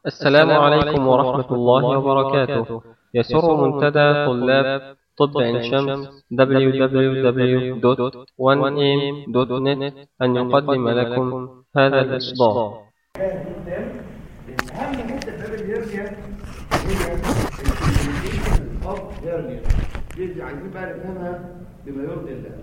السلام عليكم ورحمة الله وبركاته يسر منتدى طلاب طب عين شمس www.1am.net أن يقدم لكم هذا الإصدار اهم حته باب الهرنيا هي الكومبليكيشن اوف هرنيا دي اللي عايزين بقى نفهمها بما يرضي الله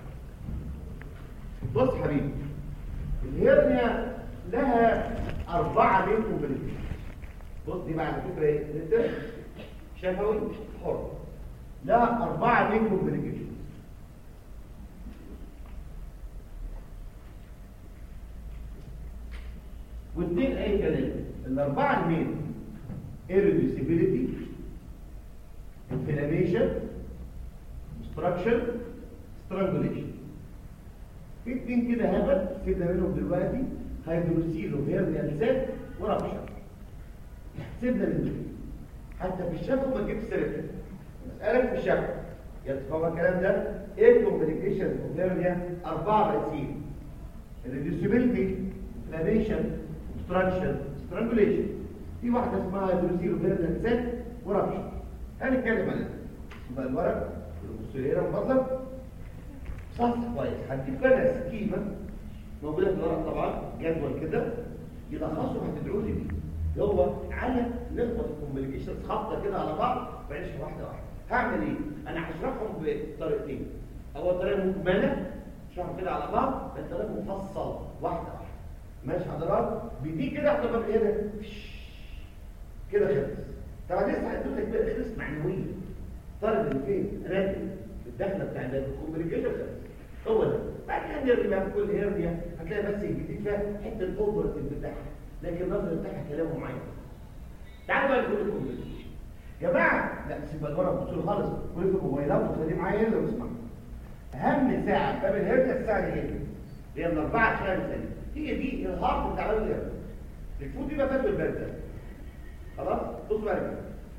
بص حبيبي الهرنيا لها أربعة مين كومبليكيشن بص دي بقى على فكرة ايه؟ انت شفوي حر لها أربعة مين كومبليكيشن واثنين اي كلام الاربعه المين irreducibility inflammation obstruction strangulation في اتنين كده هبل سيبنا منهم دلوقتي هيدروسيل وفيرنيال سيت ورابشر سيبنا من دول حتى في الشفا ما تجيبش سيرتها مسألة في الشفا يتفهم الكلام ده ايه الكومبليكيشن اوف هيرنيا اربعه رئيسيين irreducibility inflammation obstruction strangulation في واحده اسمها هيدروسيل فيرنال سيت ورابشر هنتكلم عليها يبقى الورق والبوستيرير مفضل صح كويس هديك انا سكيمه موجوده في الورق طبعا جدول كده يلخصوا هتدعوا لي بيه هو على نخبط الكومبليكيشنز خبطه كده على بعض وعيشها واحده واحده هعمل ايه انا هشرحهم بطريقتين اول طريقه مجمله اشرحهم كده على بعض الطريقه مفصله واحده واحده ماشي حضرات بدي كده اعتبر ايه ده كده خلص طبعا لسه حدوتك بقى خلص معنويا طالب اللي فين راكب الدخله بتاع الكوميونيكيشن خلص هو ده بعد كده نرجع بقى كل هيرنيا هتلاقي بس الجديد فيها حته الاوبرتيف بتاعها لكن النظر بتاعها كلامه معين تعالوا بقى نقول الكوميونيكيشن يا جماعه لا سيب الورق بصوا خالص كل في موبايلات وخليه معايا لو اسمع اهم ساعه باب الهيرنيا الساعه دي ايه؟ هي من 4 ل 5 ثانيه هي دي الهارت بتاع الهرنيا الفود دي بقى فات بالبرد خلاص بص بقى كده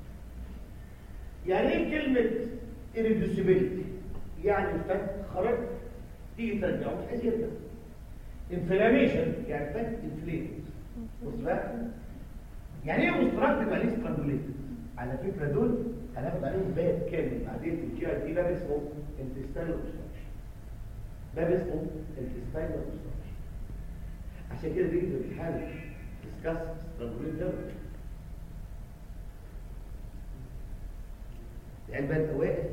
يعني ايه كلمه irreducibility يعني الفك خرج تيجي ترجعه مش عايز يرجع انفلاميشن يعني فك انفليت بص بقى يعني ايه مستراكت يبقى ليه سترانجوليت على فكره دول هناخد عليهم باب كامل بعدين في الجي اي دي باب اسمه انتستينال اوبستراكشن باب اسمه انتستينال اوبستراكشن عشان كده بيجي في الامتحان ديسكاس سترانجوليت ده العيال بقى انت واقف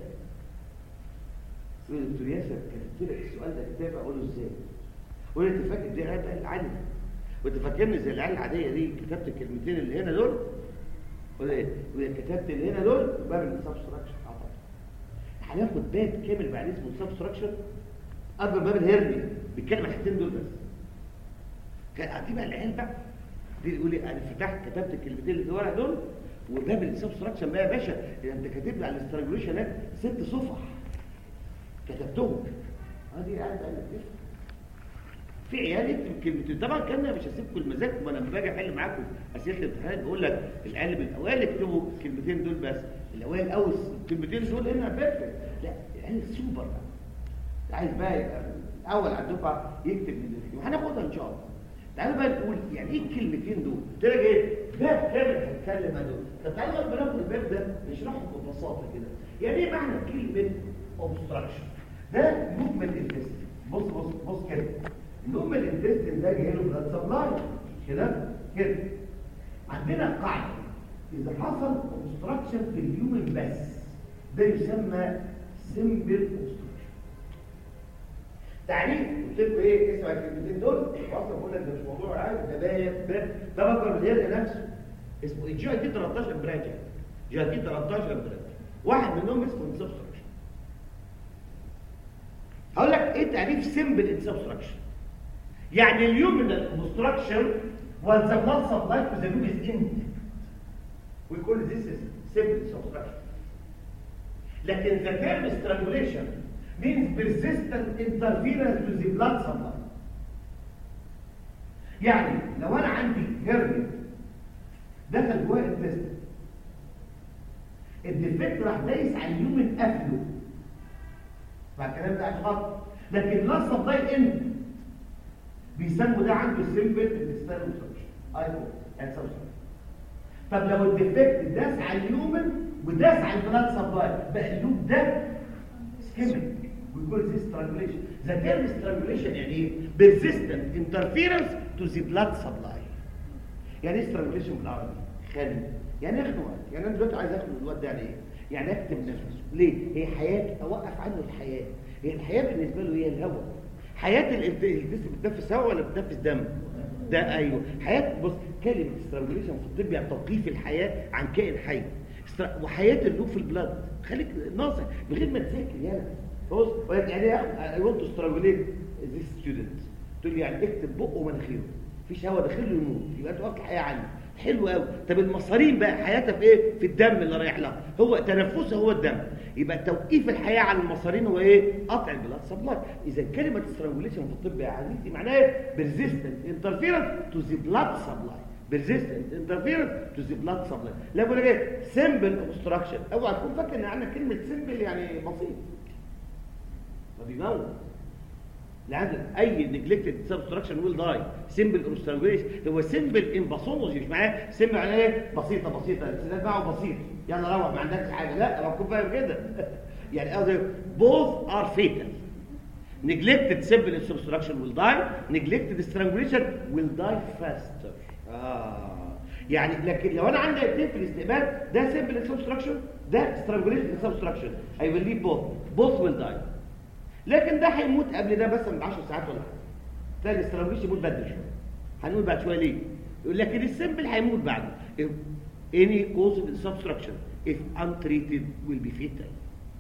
تقول دكتور ياسر كتبت لك السؤال ده كتاب اقوله ازاي؟ قول انت فاكر دي العيال بقى العالم وانت فاكرني زي العيال العاديه دي كتبت الكلمتين اللي هنا دول ولا ايه؟ كتبت اللي هنا دول باب السبستراكشن هناخد باب كامل بعد اسمه سبستراكشن قبل باب الهرني بيتكلم عن الحتتين دول بس كان دي بقى العيال بقى دي يقول لي انا فتحت كتبت الكلمتين اللي في الورق دول وباب السبستراكشن بقى يا باشا انت كاتب لي على الاسترانجوليشن هناك ست صفح كتبتهم ادي قاعد قال لك في عيال يكتب كلمتين طبعا كان مش هسيبكم المزاج ما انا لما باجي احل معاكم اسئله الامتحانات بقول لك العيال من الاوائل يكتبوا الكلمتين دول بس الاوائل او الكلمتين دول هنا بيرفكت لا العيال سوبر عايز بقى يبقى الاول على الدفعه يكتب من الاثنين وهناخدها ان شاء الله تعالوا بقى نقول يعني ايه الكلمتين دول تلاقي ايه باب كامل هتكلم عن دول طب تعالوا بقى ناخد الباب ده نشرحه ببساطه كده يعني ايه معنى كلمه اوبستراكشن ده مجمل الانتستين بص بص بص كده المجمل الانتستين ده جاي له بلاد سبلاي كده كده عندنا قاعده اذا حصل اوبستراكشن في اليومن بس ده يسمى سمبل اوبستراكشن تعريف قلت لكم ايه اسمع الكلمتين دول اصلا بقول لك ده مش موضوع عادي ده بايت ده ده بكر الهرد نفسه اسمه الجي اي تي 13 براجع جي اي تي 13 براجع واحد منهم اسمه انسبستراكشن هقول لك ايه تعريف سمبل انسبستراكشن يعني اليومينال اوبستراكشن was the blood supply to the room is empty we call this is simple obstruction لكن the term strangulation means persistent interference to the blood supply يعني لو انا عندي هرنيا دخل جوه الانتستين الديفكت راح دايس على اليومن قفله مع الكلام ده عشان خاطر لكن البلاد سبلاي ان بيسموا ده عنده سيمبل انتستينال اوبستراكشن ايوه يعني سبستراكشن طب لو الديفكت داس على اليومن وداس على البلاد سبلاي بقى اللوب ده سكيميك ويقول زي سترانجوليشن ذا تيرم سترانجوليشن يعني ايه بيرسيستنت انترفيرنس تو ذا بلاد سبلاي يعني ايه سترانجوليشن بالعربي خلي يعني ايه خنوقات يعني انا دلوقتي عايز اخد الواد ده يعني ايه يعني اكتب نفسه ليه هي حياه اوقف عنه الحياه هي الحياه بالنسبه له هي الهواء حياه ال- الجسم بتنفس هواء ولا بتنفس دم ده ايوه حياه بص كلمه سترانجوليشن في الطب يعني توقيف الحياه عن كائن حي استر- وحياه اللوب في البلاد خليك ناصح من غير ما تذاكر يالا بص يعني ايه اي ونت تو سترانجوليت ذيس ستودنت تقول لي يعني اكتب بقه ومناخيره مفيش هواء داخل له يموت يبقى انت وقفت الحياه عنه حلو قوي طب المصارين بقى حياتها في ايه في الدم اللي رايح لها هو تنفسها هو الدم يبقى توقيف الحياه على المصارين هو ايه قطع البلاد سبلاي اذا كلمه سترانجوليشن في الطب يا عزيزي معناها ايه بيرزيستنت انترفيرنس تو ذا بلاد سبلاي بيرزيستنت انترفيرنس تو ذا بلاد سبلاي لا بقول لك ايه سمبل اوبستراكشن اوعى تكون فاكر ان عندنا كلمه سمبل يعني بسيط ما بيموت لعندك اي نجلكتد سبستراكشن ويل داي سمبل اوبستراكشن هو سمبل ان باثولوجي مش معناه سمبل يعني ايه بسيطه بسيطه السلاح بتاعه بسيط يلا روح ما عندكش حاجه لا انا بكون فاهم كده يعني قصدي both are fatal neglected simple obstruction will die neglected strangulation will die faster آه. يعني لكن لو انا عندي اثنين في الاستقبال ده simple obstruction ده strangulation obstruction I will leave both both will die لكن ده هيموت قبل ده بس من 10 ساعات ولا حاجه تلاقي الاسترانجيش يموت بدري شويه هنقول بعد شويه ليه يقول لكن السمبل هيموت بعده any cause of obstruction if untreated will be fatal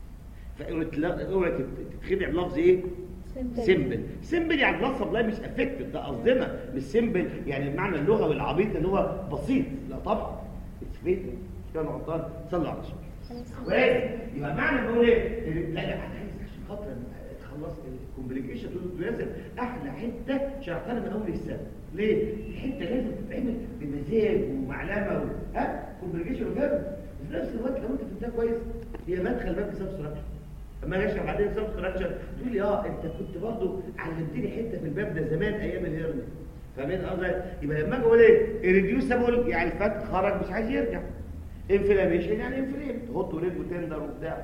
فاوعى تتخدع بلفظ ايه سمبل سمبل يعني بلس سبلاي مش افكتد ده قصدنا مش سمبل يعني المعنى اللغوي العبيط ان هو بسيط لا طبعا اتس فيتال مش كده غلطان صلوا على الرسول كويس يبقى معنى بقول ايه لا لا انا عايز عشان خاطر تخلص الكومبليكيشن تقول لازم احلى حته شرحتها من اول السنه ليه الحته لازم تتعمل بمزاج ومعلمه و... ها كومبليكيشن وكده في نفس الوقت لو انت فهمتها كويس هي مدخل باب سبستراكشن اما اجي اشرح عليه سبستراكشن تقول لي اه انت كنت برضه علمتني حته في الباب ده زمان ايام الهرني فاهمين قصدي يبقى لما اجي اقول ايه ريديوسابل يعني فات خرج مش عايز يرجع انفلاميشن يعني انفلام تحط ريد وتندر وبتاع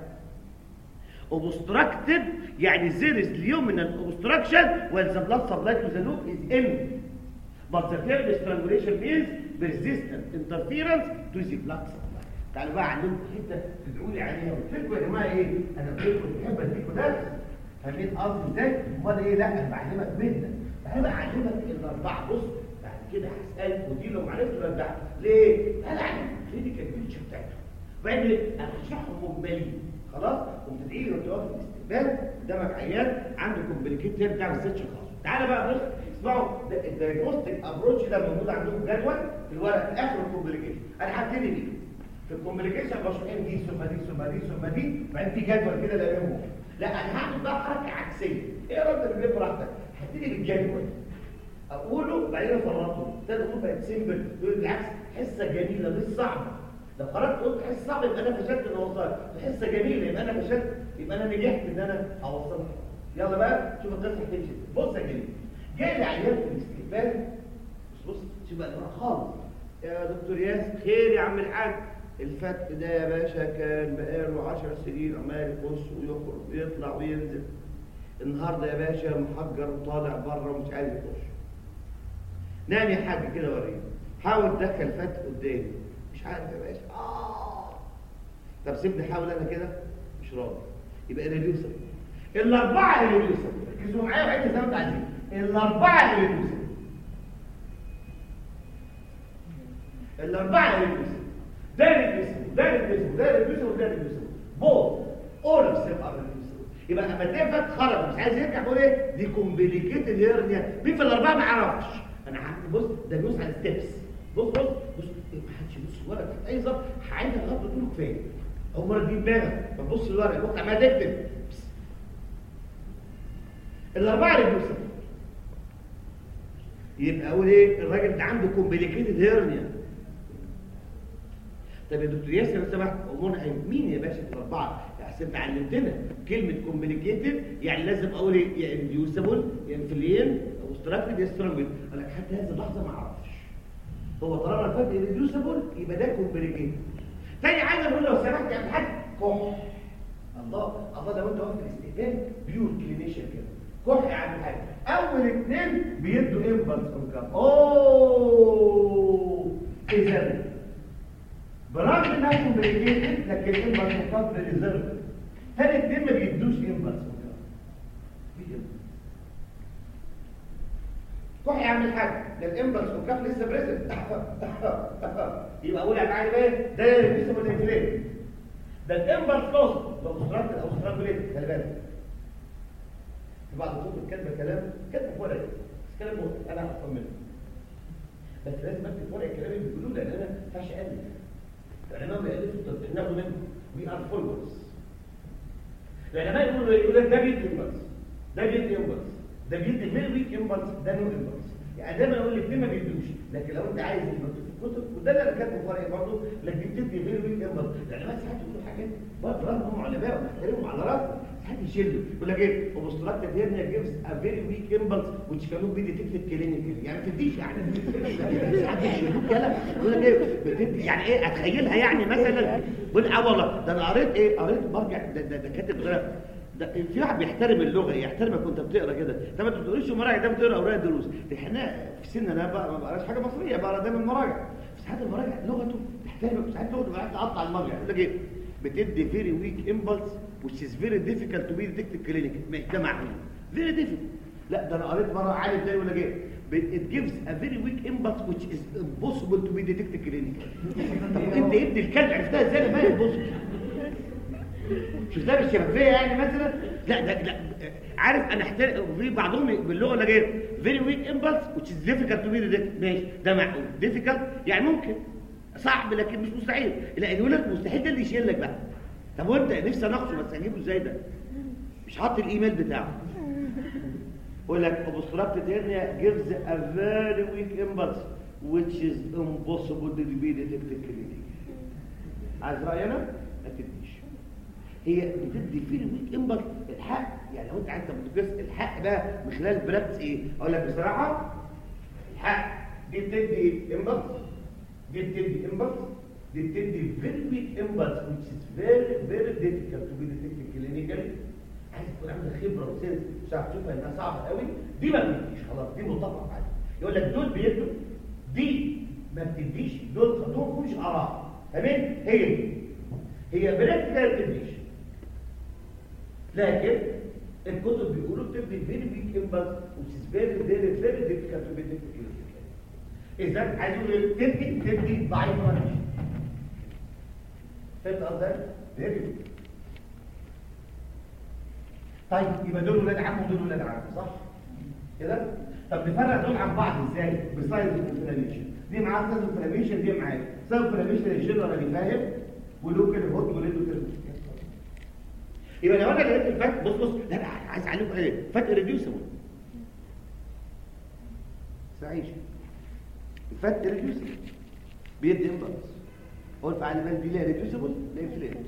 obstructed يعني there is luminal obstruction while the blood supply to the loop is empty but the third strangulation means persistent interference to the blood supply تعالوا بقى اعلمكم حته تدعوا لي عليها قلت لكم يا جماعه ايه انا قلت لكم بحب اديكم درس فاهمين قصدي ازاي امال ايه لا انا بعلمك مهنه بحب اعلمك الاربعه بص بعد كده هسالك ودي لو عرفت رجعت ليه انا اعلم كلينيكال بيتشر بتاعتهم وبعدين انا هشرحهم مجملين خلاص وبتدعي لي وانت واقف في الاستقبال قدامك عيان عنده كومبليكيت بتاع السيرش خاص تعالى بقى بص اسمعوا الدايجنوستيك ابروتش ده موجود عندكم جدول في الورق في اخر الكومبليكيشن انا هبتدي بيه في الكومبليكيشن بشرحين دي ثم دي ثم دي ثم دي وبعدين في جدول كده لاممهم لا انا هعمل بقى حركه عكسيه ايه رد الرجل براحتك هبتدي بالجدول اقوله بعدين افرطه ده تقول بقت سيمبل تقول بالعكس حصه جميله مش صعبه لو قررت قلت حصه صعبه يبقى انا فشلت ان اوصلها حصه جميله يبقى انا فشلت يبقى انا نجحت ان انا اوصلها يلا بقى شوف القصه هتمشي بص يا جميل جاي لي عيان في الاستقبال بص بص شوف بقى الورق خالص يا دكتور ياسر خير يا عم الحاج الفتق ده يا باشا كان بقاله 10 سنين عمال يخش ويخرج ويطلع وينزل النهارده يا باشا محجر وطالع بره ومش عايز يخش نام يا حاج كده وريني حاول تدخل فتق قدامي مش عارف يا باشا اه طب سيبني احاول انا كده مش راضي يبقى ريديوسر الاربعه ريديوسر ركزوا معايا وعيد زي ما انتوا عايزين الاربعه ريديوسر الاربعه ريديوسر ده ريديوسر ده ريديوسر ده ريديوسر وده ريديوسر بوث اول اوف سيم ار ريديوسر يبقى اما تفت خرج مش عايز يرجع بقول ايه دي كومبليكيتد هيرنيا مين في الاربعه ما عرفش انا ه- بص ده بيبص على الستبس بص بص بص إيه، ما حدش يبص الورق تحت اي ظرف عايزك غلط تقول له كفايه اول مره تجيب دماغك ما تبص الورق الوقت عمال تكتب بس. الاربعه ريديوسر يبقى اقول ايه الراجل ده عنده كومبليكيتد هيرنيا طب يا دكتور ياسر لو سمحت امورنا هي مين يا باشا في الاربعه احسن انت علمتنا كلمه كومبليكيتد يعني لازم اقول ايه يا انديوسبل يا انفلين او ستراكتد يا سترانجل انا حتى هذه اللحظه ما اعرفش هو طالما الفات ريديوسبل يبقى ده كومبليكيتد تاني حاجه نقول لو سمحت يا حاج كح الله الله لو انت واقف في الاستقبال بيور كلينيشن كده كح يا عم حاج اول اثنين بيدوا امبلس كونكام اوه اذا برغم انها كومبليكيتد لكن امبلس كونكام ريزيرف ثاني اثنين ما بيدوش امبلس كونكام كح يا عم الحاج ده الامبلس كونكام لسه بريزنت يبقى اقول لك عارف ايه ده لسه متنفلين ده الامبلس لوس لو استرات او استرات بليد خلي بالك في بعض الكتب كاتبه كلام كاتبه في ورقه بس كلام مهم انا افهم منه بس لازم اكتب ورقه الكلام اللي بيقولوه لان انا ما ينفعش الف العلماء بيالفوا ناخد منه وي ار فولورز العلماء يقولوا يقول لك ده بيدي امبلس ده بيدي امبلس ده بيدي فيري ويك امبلس ده نو امبلس يعني دايما اقول الاثنين ما بيدوش لكن لو انت عايز يبقى في الكتب وده اللي انا كاتبه في ورقه برضه لكن بتدي فيري ويك امبلس العلماء ساعات يقولوا حاجات برضه رغم علماء ومحترمهم على راسهم ساعات يشيلوا يقول لك ايه اوبستراكتيف هيرنيا جيفز ا فيري ويك امبلس which cannot be detected clinically يعني ما تديش يعني ساعات يشيلوك كلام يقول لك ايه بتدي يعني ايه اتخيلها يعني مثلا بقول اه والله ده انا قريت ايه قريت برجع ده, ده, ده كاتب غير ده في واحد بيحترم اللغه يحترمك وانت بتقرا كده ده ما تقوليش مراجع ده بتقرا اوراق دروس احنا في سننا بقى ما بقراش حاجه مصريه بقرا دايما مراجع ساعات المراجع لغته تحترمك ساعات لغته بقى تقطع المرجع يقول لك ايه بتدي فيري ويك امبلس which is very difficult to be detected clinically ده معنى very difficult لا ده انا قريت مره عالم تاني يقول لك ايه it gives a very weak impulse which is impossible to be detected clinically طب انت ابن الكلب عرفتها ازاي ما impossible شفتها بالشفافيه يعني مثلا لا ده لا عارف انا احتاج في بعضهم باللغه اللي جايه very weak impulse which is difficult to be detected ماشي ده معقول difficult يعني ممكن صعب لكن مش مستحيل لا يقول لك مستحيل ده اللي يشيل لك بقى طب وانت نفسي اناقشه بس اجيبه ازاي ده مش حاطط الايميل بتاعه يقول لك obstructed hernia gives a very weak impulse which is impossible to be detected clinically عايز راينا ما تديش هي بتدي فيه ويك امبلس الحق يعني لو انت عايز تبص الحق بقى من خلال براكتس ايه اقول لك بصراحه الحق دي بتدي امبلس دي بتدي امبلس دي بتدي فيري ويك امبلس which is very very difficult to be detected clinically عايز تكون عندك خبره وسنس مش عارف تشوفها انها صعبه قوي دي ما بتديش خلاص دي متفق عليها يقول لك دول بيدوا دي ما بتديش دول خدوهم مش اراء تمام هي دي هي براكتيكال ما بتديش لكن الكتب بيقولوا بتدي فيري ويك امبلس which is very very very difficult to be detected clinically اذا عايز يقول تدي تدي ضعيف ولا فهمت قصدي؟ فيري طيب يبقى دول ولاد عم ودول ولاد عم صح كده طب نفرق دول عن بعض ازاي بسايز الانفلاميشن دي معاها سايز الانفلاميشن دي معاها سايز الانفلاميشن الجنرال فاهم ولوكال هوت وليدو تيرمو يبقى لو انا لقيت الفات بص بص لا لا عايز اعلمكم ايه فات ريديوسبل سعيش الفات ريديوسبل بيدي امبلس هو الفعال بان دي ليها ريديوسبل لا انفلاميشن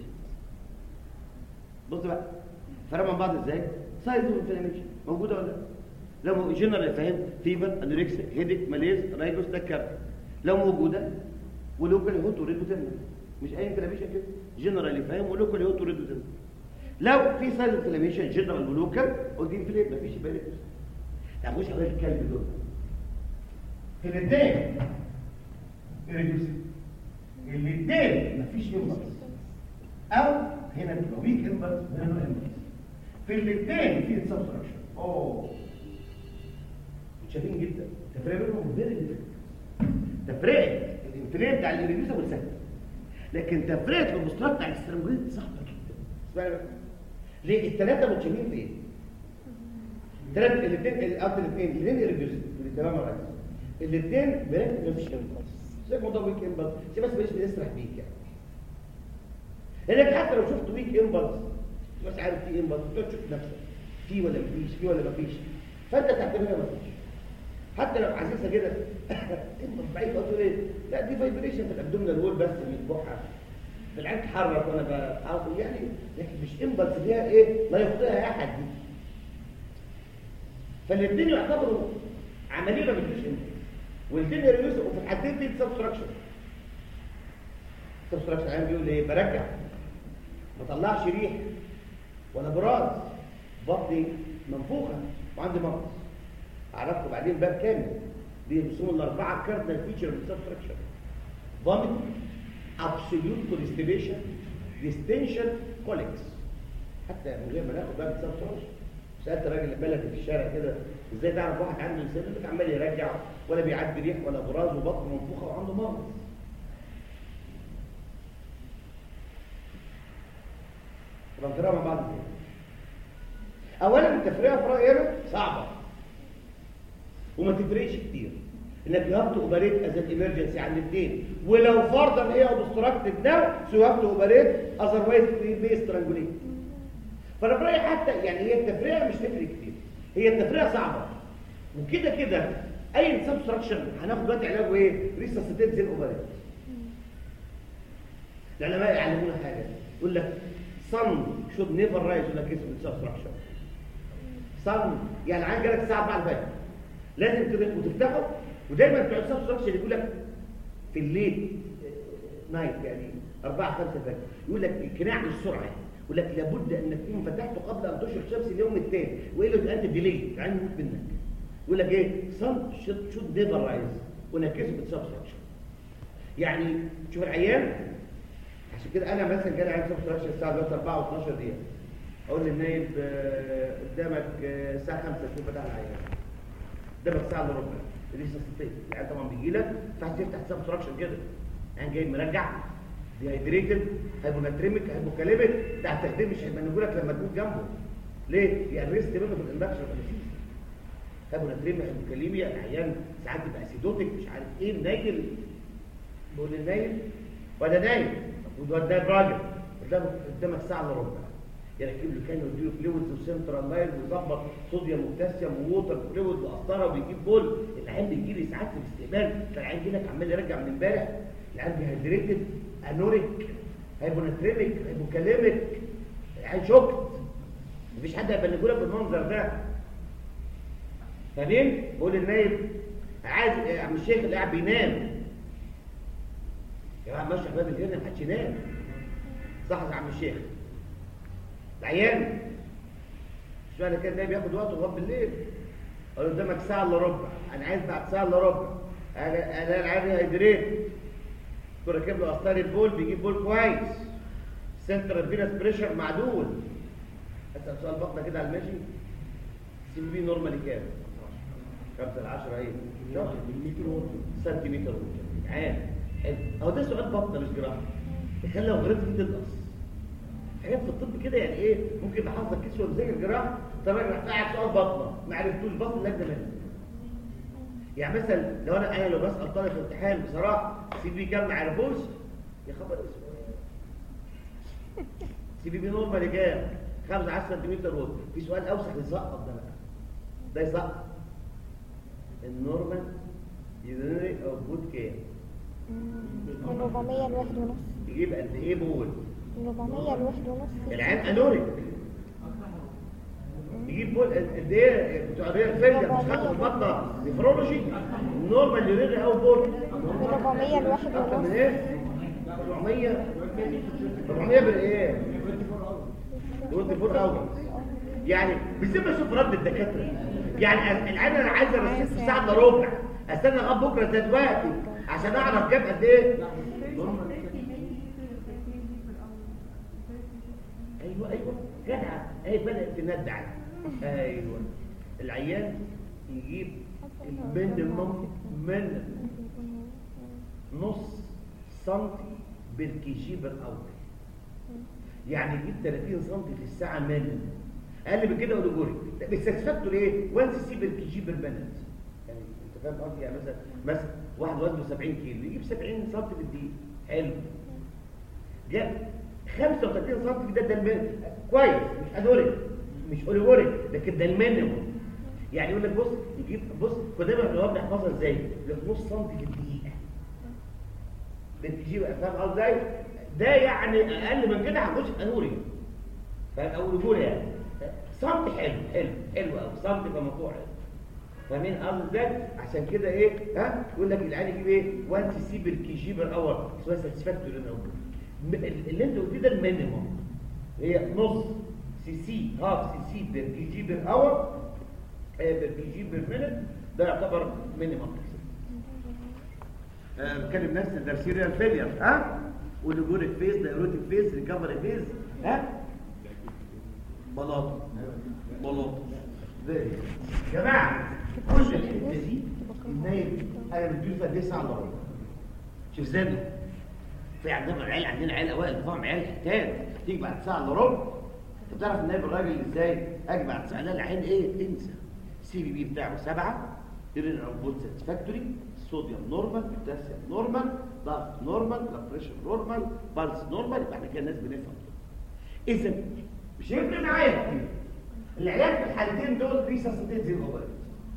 بص بقى فرق من بعض ازاي سايز انفلاميشن موجوده ولا لا لو جنرال فاهم فيفر انوركسيا هيديك ماليز رايجوس تكر لو موجوده ولوكال هوت وريدو تمنع مش اي انفلاميشن كده جنرال فاهم ولوكال هوت وريدو تمنع لو في سايز انفلاميشن جنرال ولوكال ودي انفلام مفيش بالك طب مش اقول الكلب دول في الاثنين ريديوسيبل الاثنين مفيش امبلس او هنا بيبقى ويك امبلس وهنا نو امبلس في الاثنين في سبستراكشن اوه شايفين جدا تفرق بينهم فيري تفرقه الانفلام بتاع الريديوسيبل سهل لكن تفرقه المستوى بتاع الاسترنجوليت صعبه جدا اسمعني بقى ليه الثلاثه متشابهين في ايه الثلاثه الاثنين الاب الاثنين الاثنين ريديوسيبل الاثنين مرة الاثنين بنات مفيش امبلس زي موضوع ويك امبلس زي بس بلاش بنسرح بيك يعني لانك حتى لو شفت ويك امبلس بس عارف في امبلس تقعد تشوف نفسك في ولا مفيش في ولا مفيش فانت تعتبرها مفيش حتى لو حاسسها كده انت بعيد تقول ايه لا دي فايبريشن في الابدومينال وول بس من بقعه العين تتحرك وانا بعرف يعني لكن مش امبلس فيها ايه لا يخطئها احد دي فالاثنين يعتبروا عمليه ما بتجيش امبلس والدنيا ريليس وفي الحالتين دي سبستراكشن سبستراكشن عام بيقول ايه برجع ما طلعش ريح ولا براز بطني منفوخه وعندي مغص عرفت بعدين باب كامل بيرسموا الاربعه كاردينال فيتشر للسبستراكشن فوميت ابسوليوت كونستيبيشن ديستنشن كوليكس حتى من غير ما ناخد باب السبستراكشن سالت الراجل البلدي في الشارع كده ازاي تعرف واحد عنده لسان يقول لك عمال يرجع ولا بيعدي ريح ولا براز وبطنه منفوخه وعنده مغص نقراها مع بعض كده. اولا التفرقه في رايي انا صعبه وما تفرقش كتير انك يو هاف تو اوبريت از ان ايمرجنسي عند الاثنين ولو فرضا هي اوبستراكتد ناو سو يو هاف تو اوبريت اذروايز بي سترانجوليت فانا برايي حتى يعني هي التفرقه مش تفرق كتير هي التفرقه صعبه وكده كده اي سبستراكشن هناخد دلوقتي علاجه ايه ريساسيتيت زي الاوبريت العلماء يعلمونا حاجه يقول لك sun should never rise ولا اسمه substructure sun يعني عايز جالك الساعه 4 الفجر لازم تبقى وتفتحه ودايما بتوع السبستراكشر يقول لك في الليل نايت يعني 4 5 الفجر يقول لك القناع للسرعه يقول لك لابد ان تكون فتحته قبل ان تشرق الشمس اليوم الثاني والا يبقى انت ديلي العين يموت منك يقول لك ايه sun should, should never rise ونكسه بالسبستراكشر يعني شوف العيان عشان كده انا مثلا جالي عين سبستراكشر الساعه دلوقتي 4 و12 دقيقه اقول للنايب آه، قدامك آه، الساعه 5 شوف فتح العيان قدامك ساعه الا ربع لسه ستين العيان طبعا بيجي لك تفتح تفتح سبستراكشر كده عين جاي مرجع ديهايدريتد هايبوناتريميك هايبوكاليميك ده التخدير مش هيبقى لك لما تكون جنبه ليه؟ يعني ريست منه في الاندكشن هايبوناتريميا هايبوكاليميا العيان ساعات بيبقى اسيدوتيك مش عارف ايه نايم بقول للنايم وده نايم المفروض ده راجل قدامك قدامك ساعه الا ربع يركب له كان يديله فلويدز وسنترال لاين ويظبط صوديوم وبوتاسيوم ووتر فلويد وقسطره ويجيب بول العيان بيجي لي ساعات في الاستقبال العيان يجي لك عمال يرجع من امبارح العيان ديهايدريتد انوريك هايبوناتريميك هايبوكاليميك العيان شوكت مفيش حد هيبقى لك بالمنظر ده فاهمين؟ بقول للنايب عايز يا عم الشيخ اللي قاعد بينام يا جماعه ماشي باب الهنا ما حدش ينام صح يا عم الشيخ العيان مش معنى كده النايب ياخد وقته لغايه بالليل قال له قدامك ساعه الا ربع انا عايز بعد ساعه الا ربع انا انا العيان هيدريت كنت راكب له اسطار البول بيجيب بول كويس سنترال فينس بريشر معدول اسال سؤال بطنه كده على الماشي سي بي نورمالي كام 5 ل 10 ايه سنتيمتر عام حلو اهو ده سؤال بطنه مش جراحه تخيل لو غرفت تنقص حاجات في الطب كده يعني ايه ممكن نحفظك كسوه زي الجراحه طب انا رحت قاعد سؤال بطنه ما عرفتوش بطن لجنه منه يعني مثلا لو انا انا لو بسال طالب في امتحان بصراحه سي بي كام ما عرفوش يا خبر اسود سي بي بي نورمال كام 5 10 سنتيمتر وول في سؤال اوسخ يسقط ده بقى ده يسقط النورمال يورينري اوتبوت كام من 400 لواحد ونص يجيب قد ايه بول من 400 لواحد ونص العيان انوريك يجيب بول قد ايه بتوع الريال فيليا مش خدوا في البطنه نفرولوجي النورمال يورينري اوتبوت من 400 لواحد اكتر من ونص ايه 400 400 بالايه 24 اور يعني بالذات بشوف رد الدكاتره يعني العيان انا عايز ارسل في ساعه الا ربع استنى لغايه بكره زي دلوقتي عشان اعرف جاب قد ايه ايوه ايوه جدع اهي بدات تندع ايوه العيان يجيب المينيمم من نص سنتي بالكيجي بالاول يعني يجيب 30 سنتي في الساعه من اقل من كده اوليجوري بيستفادوا ليه وانس سي بالكيجي بالمنت يعني انت فاهم قصدي يعني مثلا مثلا واحد وزنه 70 كيلو يجيب 70 سم بالدقيقه حلو جاب 35 سم ده ده المينيمم كويس مش ادوري مش اوليجوري لكن ده المينيمم يعني يقول لك بص يجيب بص فدايما الجواب بنحفظها ازاي؟ يقول لك نص سم في الدقيقه بتجيب فاهم قصدي ازاي؟ ده يعني اقل من كده هنخش في انوري فاهم او رجوله يعني سنتي حلو حلو حلو قوي سنتي فمقطوع فاهمين قصدي ازاي عشان كده ايه ها يقول لك العيان يجيب ايه 1 سي سي بير كي جي بير اور اسمها ساتسفاكتوري اللي انت قلتيه ده المينيمم هي نص سي سي هاف سي سي بير كي جي بير اور بير كي جي بير مينت ده يعتبر مينيمم بتكلم نفس ده سيريال فيلير ها وليجوريك فيز دايروتيك فيز ريكفري فيز ها بلاط بلاط يا جماعه كل الحته دي النايم انا بتجوز قد ايه ساعه الا ربع شوف زادوا في عندنا عيال عندنا عيال اوائل فاهم عيال حتان تيجي بعد ساعه الا ربع انت تعرف النايب الراجل ازاي اجي بعد ساعه لا العين ايه انسى السي بي بي بتاعه سبعه يرين بول ساتسفاكتوري صوديوم نورمال بوتاسيوم نورمال ضغط نورمال بلاد بريشر نورمال بالس نورمال يبقى احنا كده الناس بنفهم اذا مش هيفرق معايا العلاج في الحالتين دول ريساسيتيت زي الاوبريت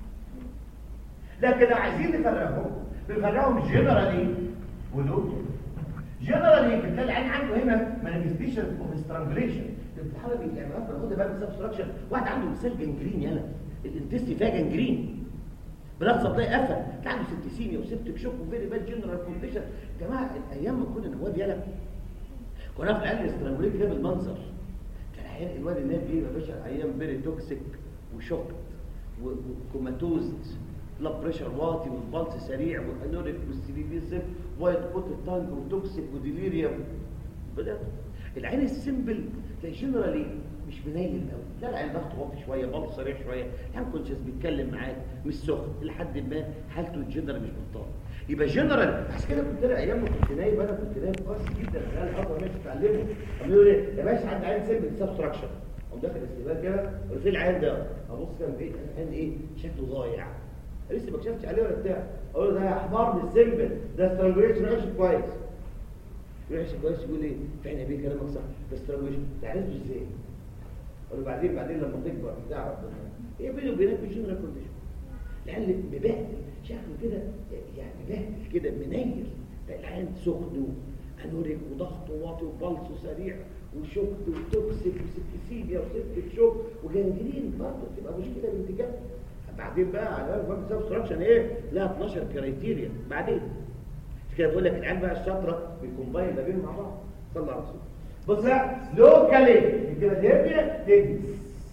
لكن لو عايزين نفرقهم بنفرقهم جنرالي ولوكال جنرالي بتلاقي العين عنده هنا مانيفستيشن اوف سترانجليشن الحاله بيعملها في الغده بقى سبستراكشن واحد عنده مثال جنجرين يلا الانتستي فيها جنجرين بلاد سبلاي قفل عنده سبتسيميا وسبتك شوك وفيري باد جنرال كونديشن يا جماعه الايام ما كنا نواب يلا كنا في العيال الاسترانجوليت كده بالمنظر كان عيال الواد الناب ايه يا باشا ايام فيري توكسيك وشوك وكوماتوز بلاد بريشر واطي والبلس سريع والانوريك والسيليبيزم وايت كوت التانج وتوكسيك وديليريوم بدات العين السيمبل تلاقي جنرالي مش منيل قوي لا العين ضغط واطي شويه بلس سريع شويه العين كونشس بيتكلم معاك مش سخن لحد ما حالته الجنرال مش بطال يبقى جنرال عشان كده كنت انا ايام ما كنت نايم انا كنت نايم قاسي جدا على الحضر ماشي اتعلمه قالوا لي يا باشا عندي عين سيمبل سبستراكشن قام داخل الاستقبال كده قلت له العين ده ابص كان ايه العين ايه شكله ضايع لسه ما كشفتش عليه ولا بتاع اقول له ده يا حمار مش سيمبل ده سترانجوليشن عايش كويس يعيش كويس يقول ايه فعلا بيه كلامك صح ده سترانجوليشن ده عرفته ازاي اقول له بعدين بعدين لما تكبر بتاع ربنا ايه بيني وبينك في جنرال كونديشن لان مبهدل شكله كده يعني مبهدل كده منيل ده العين سخن انوريك وضغط واطي وبلس سريع وشوك وتوكسيك وسبتسيميا وسبتك شوك وجنجرين برضه تبقى مشكله بنت كده بعدين بقى على الفرق سبستراكشن ايه لها 12 كرايتيريا بعدين مش كده بقول لك العيال بقى الشاطره بيكومباين ما بينهم مع بعض صلى على الرسول بص بقى لوكالي كده الهرنيا تنس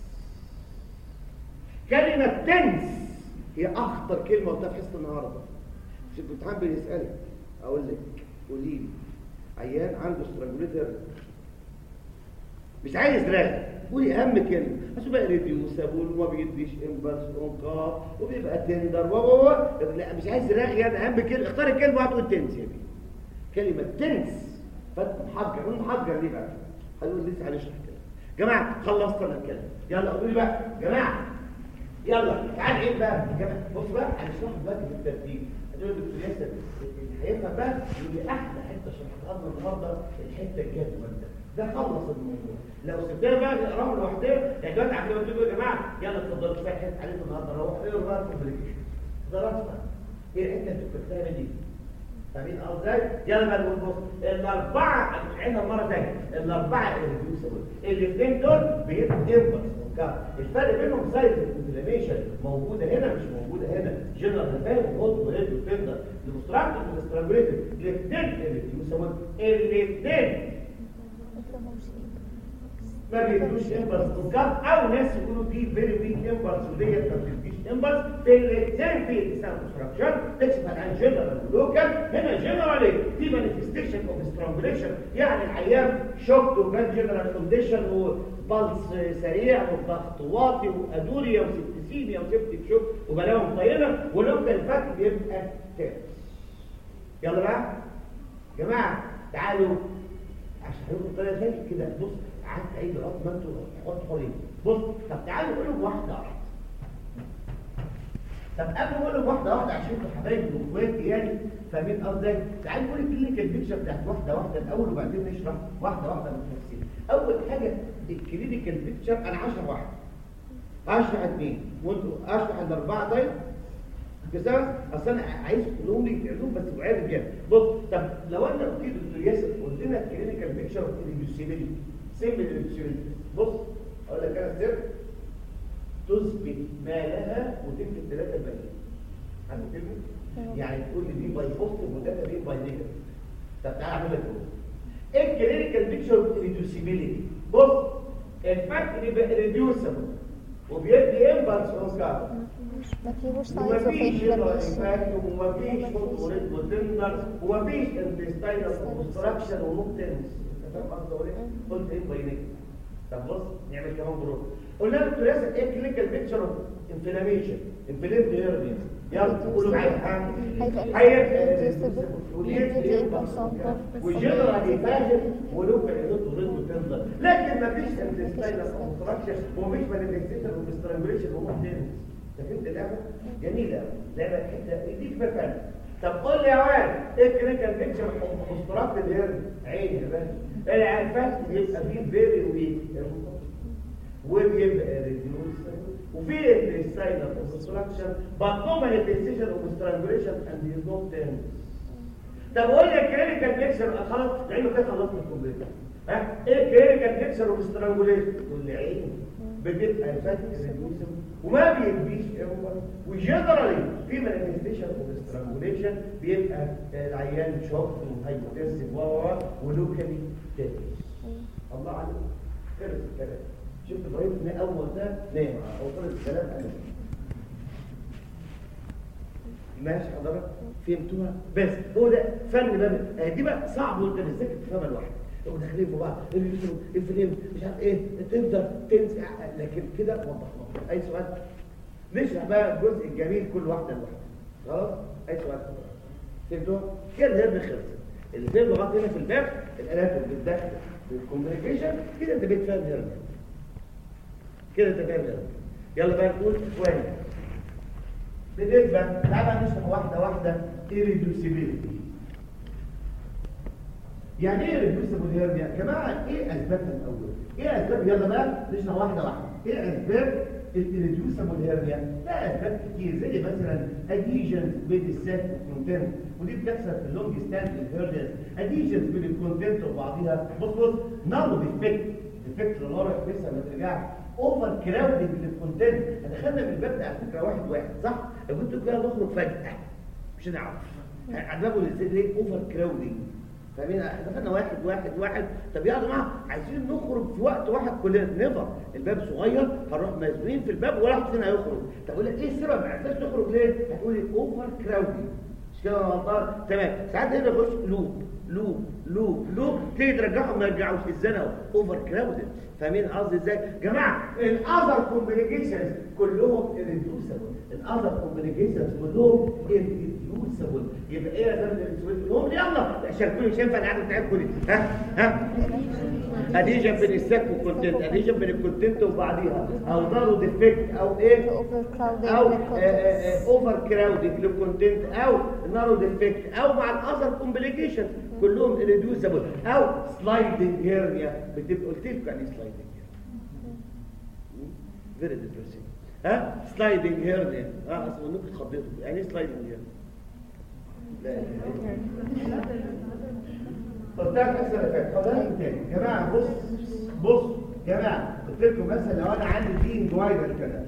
كلمه تنس هي اخطر كلمه قلتها في حصه النهارده مش الامتحان بيسالك اقول لك قولي لي عيان عنده سترانجوليتر مش عايز راجع قولي اهم كلمه بس بقى ريديوسابل وما بيديش امبلس اونكار وبيبقى تندر و و لا مش عايز رغي انا اهم كلمه اختار الكلمه وهتقول تنس يا بيه كلمه تنس فانت محجر قول محجر ليه بقى هنقول لسه هنشرح كده جماعه خلصت انا الكلام يلا قولوا لي بقى جماعه يلا تعال ايه بقى جماعه بص بقى هنشرح دلوقتي بالترتيب هتقول دكتور ياسر اللي هيفهم بقى يقول لي احلى حته شرحتها لنا النهارده الحته الجدول ده ده خلص الموضوع لو سبتها بقى نقراها لوحدها يعني دلوقتي عارفين قلت يا جماعه يلا اتفضلوا كفايه حته عليكم النهارده روح اقروا بقى الكومبليكيشن دراسه ايه الحته اللي كتبتها دي فاهمين ازاي يلا بقى نقول بص الاربعه هنعيدها مره ثانيه الاربعه الريديوسبل الاثنين دول بيبقوا امبلس الفرق بينهم سايز الانفلاميشن موجوده هنا مش موجوده هنا جنرال فاهم هوت وريد وتندر المستراكتور والاسترانجوليتد الاثنين الريديوسبل الاثنين ما بيدوش امبلس بالظبط او ناس يقولوا دي فيري ويك امبلس وديت ما بتديش امبلس في الاثنين في ستراكشر تكشف عن جنرال ولوكال هنا جنرالي في مانيفستيشن اوف سترانجوليشن يعني العيان شوك وكان جنرال كونديشن وبلس سريع وضغط واطي وادوريا وسبتسيميا وسبتك شوك وبلاوي طينه ولوكال فات بيبقى تاني يلا بقى جماعه تعالوا عشان هنقول الطريقه ثانيه كده بص قعدت عيد لغايه ما انتوا تحطوا حريه بص طب تعالوا نقولهم واحده واحده طب قبل ما اقول واحده واحده عشان انتوا حبايبي واخواتي يعني فاهمين قصدي تعالوا نقول الكلينيكال بيكتشر بتاعت واحده واحده الاول وبعدين نشرح واحده واحده بالتفصيل اول حاجه الكلينيكال بيكتشر انا 10 واحد اشرح اثنين وانتوا اشرح الاربعه طيب بسبب اصل انا عايز تقولوا لي تعلوم بس بعيد بجد بص طب لو انا قلت دكتور ياسر قلت لنا الكلينيكال بيكتشر اوف الريديوسيبيليتي سيمبل ريديوسيبيليتي بص اقول لك انا سر تثبت ما لها وتكتب ثلاثه الباقيين عارف الكلمه؟ يعني تقول لي دي باي بوزيتيف وده دي باي نيجاتيف طب تعالى اعمل لك ايه الكلينيكال بيكتشر ريديوسيبيليتي بص الفرق بيبقى ريديوسبل وبيدي امبلس اوسكار ما فيهوش ساينس اوف ومفيش انفلاميشن انفاكت ومفيش فوتوريت وتندر ومفيش انتستاينال اوبستراكشن وموبتنس انت فاهم قصدي اقول ايه؟ قلت ايه باينك طب بص نعمل كمان جروب قلنا له الثلاثه ايه كلينيكال بيكتشر اوف انفلاميشن انفلامد هيرنيز يلا قولوا معايا وجنرال يفاجئ ولو يدوت ضد وتنظر لكن مفيش انتستاينال اوبستراكشن ومفيش مانيفستيشن وسترانجوليشن وموبتنس فهمت اللعبه؟ جميله لعبه حته دي مكان طب قول لي يا واد ايه الكلينيكال بيكتشر اوبستراكت الهيرن عين يا باشا العفاف يبقى فيه فيري ويك وبيبقى ريديوس وفي الانتستاينال اوبستراكشن but no manifestation of strangulation and there is no tense طب قول لي الكلينيكال بيكتشر خلاص لانه كده خلصنا الكومبليت ها ايه الكلينيكال بيكتشر اوف سترانجوليشن تقول لي عين بتبقى الفات ريديوس وما بيديش هو وجنرالي في مانيفستيشن اوف سترانجوليشن بيبقى العيان شوك وهايبوتنسيف و ولوكالي تيتس الله عليك خلص الكلام شفت ابراهيم ان اول ده نام اوصل الكلام انا ماشي حضرتك فهمتوها بس هو ده فن بقى آه دي بقى صعب وانت ازاي تفهمها لوحدك لو داخلين في بعض الفيلم الفيلم مش عارف ايه تقدر تنسى لكن كده وضحنا اي سؤال نشرح بقى الجزء الجميل كل واحده لوحدها خلاص اي سؤال فهمتوا كده الهرم خلص الفيلم لغايه هنا في الباب الالات اللي بتدخل بالكوميونيكيشن كده انت بقيت فاهم الهرم كده انت فاهم الهرم يلا بقى نقول اخواني بالنسبه تعالى بقى نشرح واحده واحده irreducibility يعني ايه ريديوسبل هيرنيا يا جماعه ايه اسبابها الاول ايه اسباب يلا بقى نشرح واحده واحده ايه اسباب الريديوسبل هيرنيا لا اسباب كتير زي مثلا اديجنز بين السات والكونتنت ودي بتحصل في اللونج ستاند هيرنيا اديجنز بين الكونتنت وبعضها بص بص نارو ديفكت ديفكت اللي ورا لسه ما ترجعش اوفر كراودنج للكونتنت دخلنا من الباب ده على فكره واحد واحد صح لو كنت كده نخرج فجاه مش هنعرف عذابه ازاي ليه اوفر كراودنج فاهمين دخلنا واحد واحد واحد طب يا جماعه عايزين نخرج في وقت واحد كلنا نيفر الباب صغير هنروح مزنوقين في الباب ولا واحد فينا هيخرج طب اقول لك ايه السبب ما عرفتش تخرج ليه هتقول لي اوفر كراودنج مش كده انا غلطان تمام ساعات هنا يخش لوب لوب لوب لوب تيجي ترجعهم ما يرجعوش الزنا اوفر كراودد فاهمين قصدي ازاي جماعه الاذر كومبليكيشنز كلهم ريديوسبل الاذر كومبليكيشنز كلهم ريديوسبل يبقى ايه يا زلمه الاسود يلا شاركوني مش هينفع القعده بتاعتكم دي ها ها اديجن بين السك والكونتنت اديجن بين الكونتنت وبعضيها او ضرر ديفكت او ايه اوفر كراودنج او اوفر كراودنج للكونتنت او نارو ديفكت او مع الاذر كومبليكيشن كلهم ريديوسبل او سلايدنج هيرنيا بتبقى قلت لكم يعني سلايدنج فيري ديبريسنج ها سلايدنج هيرنيا اه اصل انكم اتخضيتوا يعني ايه سلايدنج هيرنيا لا قلت لك الاسئله اللي فاتت خدها تاني يا جماعه بص بص يا جماعه قلت لكم مثلا لو انا عندي دي جوايدر كده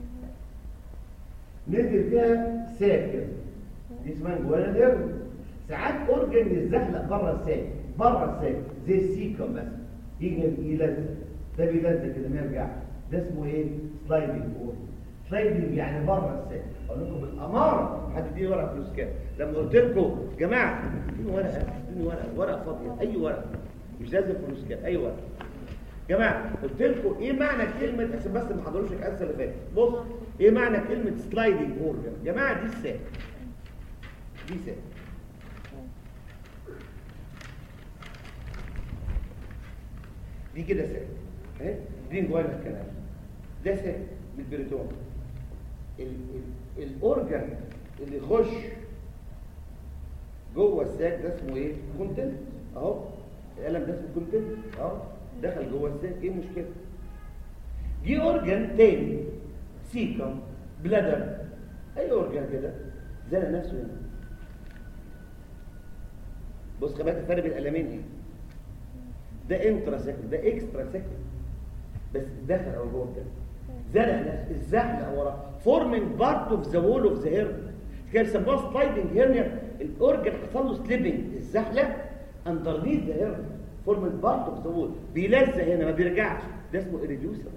نزل فيها ساك كده دي اسمها جوايدر هيرنيا ساعات اورجن يتزحلق بره الساك بره الساك زي السيكم مثلا يجي يلزق ده بيلزق كده ما يرجعش ده اسمه ايه سلايدنج اورجن سلايدنج يعني بره الساك اقول لكم بالاماره حد يديني ورقه فلوس كام لما قلت لكم جماعه اديني ورقه اديني ورقه ورقه فاضيه اي ورقه مش لازم فلوس كام اي ورقه جماعه قلت لكم ايه معنى كلمه عشان بس ما حضروش الكاسه اللي فاتت بص ايه معنى كلمه سلايدنج اورجن جماعه دي الساك دي ساك دي كده ساك اهي دي جوانا الكلام ده ساك من البريتون الاورجن اللي يخش جوه الساك ده اسمه ايه كونتنت اهو القلم ده اسمه كونتنت اهو دخل جوه الساك ايه المشكله دي اورجن تاني سيكم بلادر اي اورجن كده زنق نفسه هنا بص خلي بالك الفرق بين القلمين ايه ده انترا ساكل ده اكسترا ساكل بس دخل او جوه كده زنق الزحلق ورا فورمينج بارت اوف ذا وول اوف ذا هيرنيا كان يسموها سلايدنج هيرنيا الاورجن حصل له سليبنج الزحلق اندرنيث ذا هيرنيا فورمينج بارت اوف ذا وول بيلزق هنا ما بيرجعش ده اسمه irreducible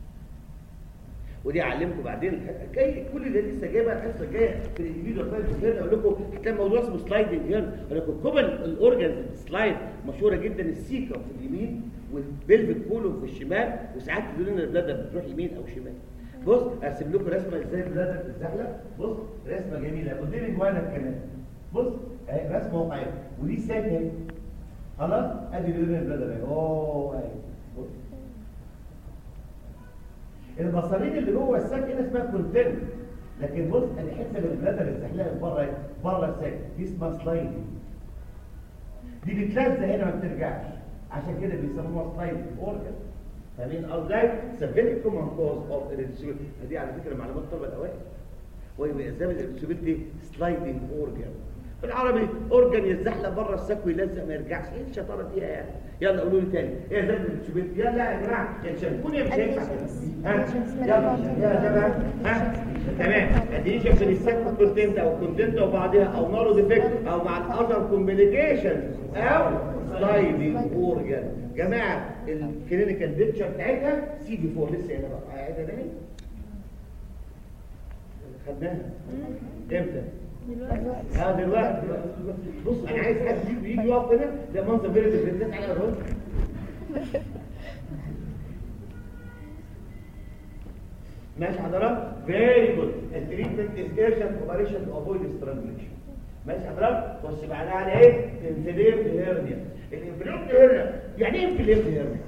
ودي اعلمكم بعدين جاي كل ده لسه جايبها الحصه الجايه في الانديفيدوال فايل هيرن اقول لكم هتلاقي الموضوع اسمه سلايدنج هيرن اقول لكم كومن الاورجنز سلايد مشهوره جدا السيكا في اليمين والبلفيك كولوم في الشمال وساعات تقولوا لنا البلادر بتروح يمين او شمال بص ارسم لكم رسمه ازاي البلادر بتتزحلق بص رسمه جميله قدامي جوانا كمان بص اهي رسمه واقعيه ودي ساكه اهي خلاص ادي لون البلادر اهي اوه اهي بص المصارين اللي جوه الساك هنا اسمها كونتين لكن بص ادي حته من البلادر الزحلقه بره بره الساك دي اسمها سلايد دي بتلزق هنا ما بترجعش عشان كده بيسموها سلايد اورجن فاهمين ازاي سبيلك كومن كوز اوف irreducibility دي على فكره معلومات طلبه الاوائل ويبقى اسباب الاريدوسيبيليتي سلايدنج اورجن بالعربي اورجن يتزحلق بره الساك ويلزق ما يرجعش ايه الشطاره دي يعني يلا قولوا لي تاني ايه اسباب الاريدوسيبيليتي يلا يا جماعه يا شاركوني مش هينفع كده. ها يلا يا جماعه ها تمام اديني عشان السك كونتنت او كونتنت وبعدها او نارو ديفكت او مع الاذر كومبليكيشن او سلايدنج اورجن جماعه الكلينيكال بيكتشر بتاعتها سي دي 4 لسه هنا بقى قاعده تاني خدناها امتى دلوقتي اه دلوقتي بص انا عايز حد يجي يجي يقف هنا ده منظر فيري ديفرنت على الرول ماشي حضرتك فيري جود التريتمنت از ايرجنت اوبريشن تو افويد سترانجليشن ماشي حضرتك خش بعدها على ايه انفليمد هيرنيا الانفليمد هيرنيا يعني ايه انفليمد هيرنيا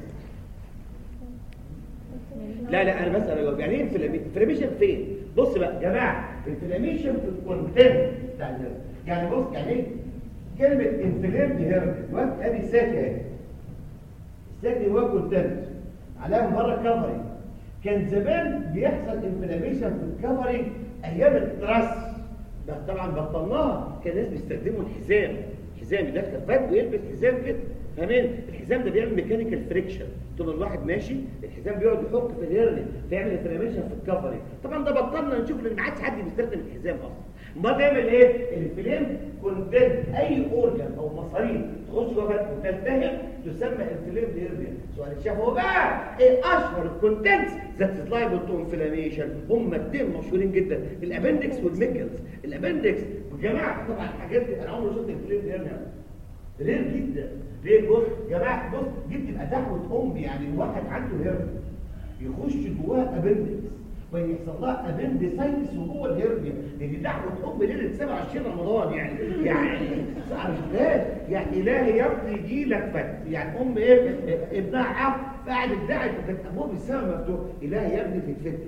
لا لا انا بسال اجاوب يعني ايه انفلاميشن فين بص بقى يا جماعه انفلاميشن في الكونتنت بتاع الهرم يعني بص يعني ايه كلمه انفلامد هيرم دلوقتي ادي ساكه اهي الساكه دي هو كونتنت عليها من بره كفرنج كان زمان بيحصل انفلاميشن في الكفرنج ايام التراس ده طبعا بطلناها كان الناس بيستخدموا الحزام حزام يدخل فات ويلبس حزام كده فاهمين الحزام ده بيعمل ميكانيكال فريكشن طول الواحد ماشي الحزام بيقعد يحك في الهرني فيعمل انفلاميشن في الكفرنج طبعا ده بطلنا نشوف لان ما عادش حد بيستخدم الحزام اصلا ما بيعمل ايه الفليم كونتنت اي اورجان او مصارين تخش جوه فتح وتلتهب تسمى انفليم هيرنيا سؤال الشفا هو بقى ايه اشهر الكونتنتس ذات از لايبل تو انفلاميشن هم اثنين مشهورين جدا الابندكس والميكلز الابندكس والجماعه طبعا الحاجات دي انا عمري ما شفت انفليم هيرنيا رير جدا ليه بص يا جماعه بص دي بتبقى دعوه ام يعني الواحد عنده هيرنيا يخش جواه ابندكس ويحصل لها ابندسايتس وجوه الهرنيا دي دعوه ام ليله 27 رمضان يعني يعني عرفتها يعني الهي يا ابني يجي لك فت يعني ام ايه ابنها عف قاعد ادعت وكانت ابوها بالسما مفتوح الهي يا ابني تتفتح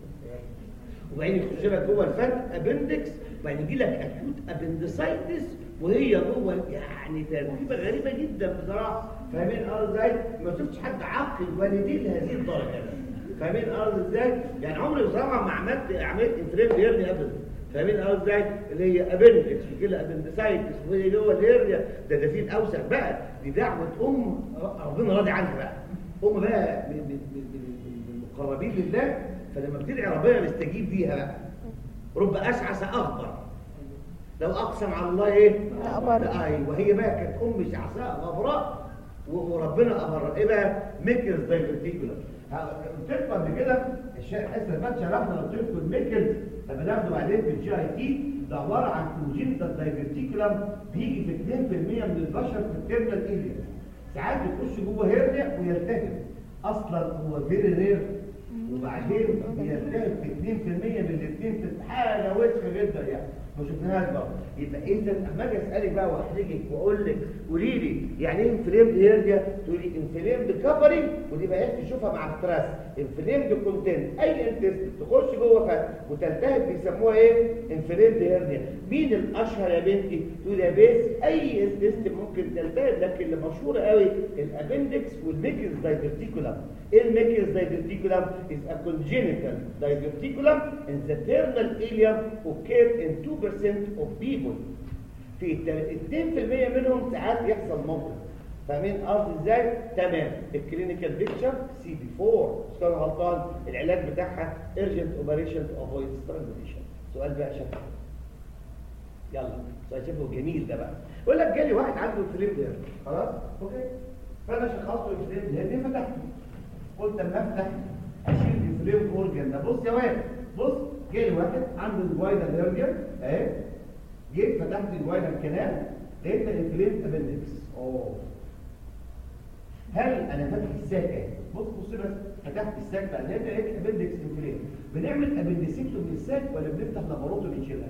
وبعدين يخش لك جوه الفت ابندكس وبعدين يجي لك اكيوت ابندسايتس وهي جوه يعني تركيبه غريبه جدا بصراحه فاهمين اه ازاي ما شفتش حد عاقل والديه لهذه الدرجه فاهمين ارض ازاي يعني عمري بصراحه ما عملت عمليه انفلام هيرني ابدا فاهمين ارض ازاي اللي هي ابندكس وكده لها ابندسايتس وهي جوه الهيرنيا ده ده في الاوسخ بقى دي دعوه ام ربنا راضي عنها بقى ام بقى من من من من المقربين لله فلما بتدعي ربنا بيستجيب ليها بقى رب اشعث اخضر لو اقسم على الله ايه أبر. ايوه هي بقى كانت ام شعثاء غبراء وربنا امر ايه بقى ميكرز دايفرتيكولار قلت لكم قبل كده الشيخ حسن فات شرحنا قلت لكم الميكرز لما ناخده بعدين في الجي اي تي ده عباره عن كونجنتال دايفرتيكولار بيجي في 2% من البشر في التيرمال ايليا ساعات بيخش جوه هيرنيا ويلتهب اصلا هو فيري رير وبعدين بيلتهب في 2% من الاثنين في حاله وسخه جدا يعني ما شفناهاش بقى يبقى اذا اما اجي اسالك بقى واحرجك واقول لك قولي لي يعني ايه انفلام هيرجيا تقولي انفلام كفرنج ودي بقى تشوفها مع التراس انفلام كونتنت اي انتست تخش جوه فات وتلتهب بيسموها ايه انفلام هيرجيا مين الاشهر يا بنتي تقول يا بيس اي انتست ممكن تلتهب لكن اللي مشهوره قوي الابندكس والميكلز دايفرتيكولم ايه الميكلز دايفرتيكولم is a congenital diverticulum in the terminal ileum occur in 2% of people في 2% منهم ساعات يحصل موقف فاهمين ارض ازاي تمام الكلينيكال بيكتشر سي بي 4 مش كان غلطان العلاج بتاعها ايرجنت اوبريشن تو افويد سترانجوليشن سؤال بقى شكله يلا سؤال شكله جميل ده بقى يقول لك جالي واحد عنده فليم ده خلاص اوكي فانا شخصته الفليم ده دي فتحته قلت اما افتح اشيل الفليم اورجن ده بص يا واد بص جالي واحد عنده الفاينال هيرجن اهي جيت فتحت الفاينال كانال لقيت الفليم ابندكس اوه هل انا فاتح الساك اهي بص بص بس فتحت الساك بقى لقيت لقيت ابندكس انفليم بنعمل ابندسيكتو من الساك ولا بنفتح لاباروتو نشيلها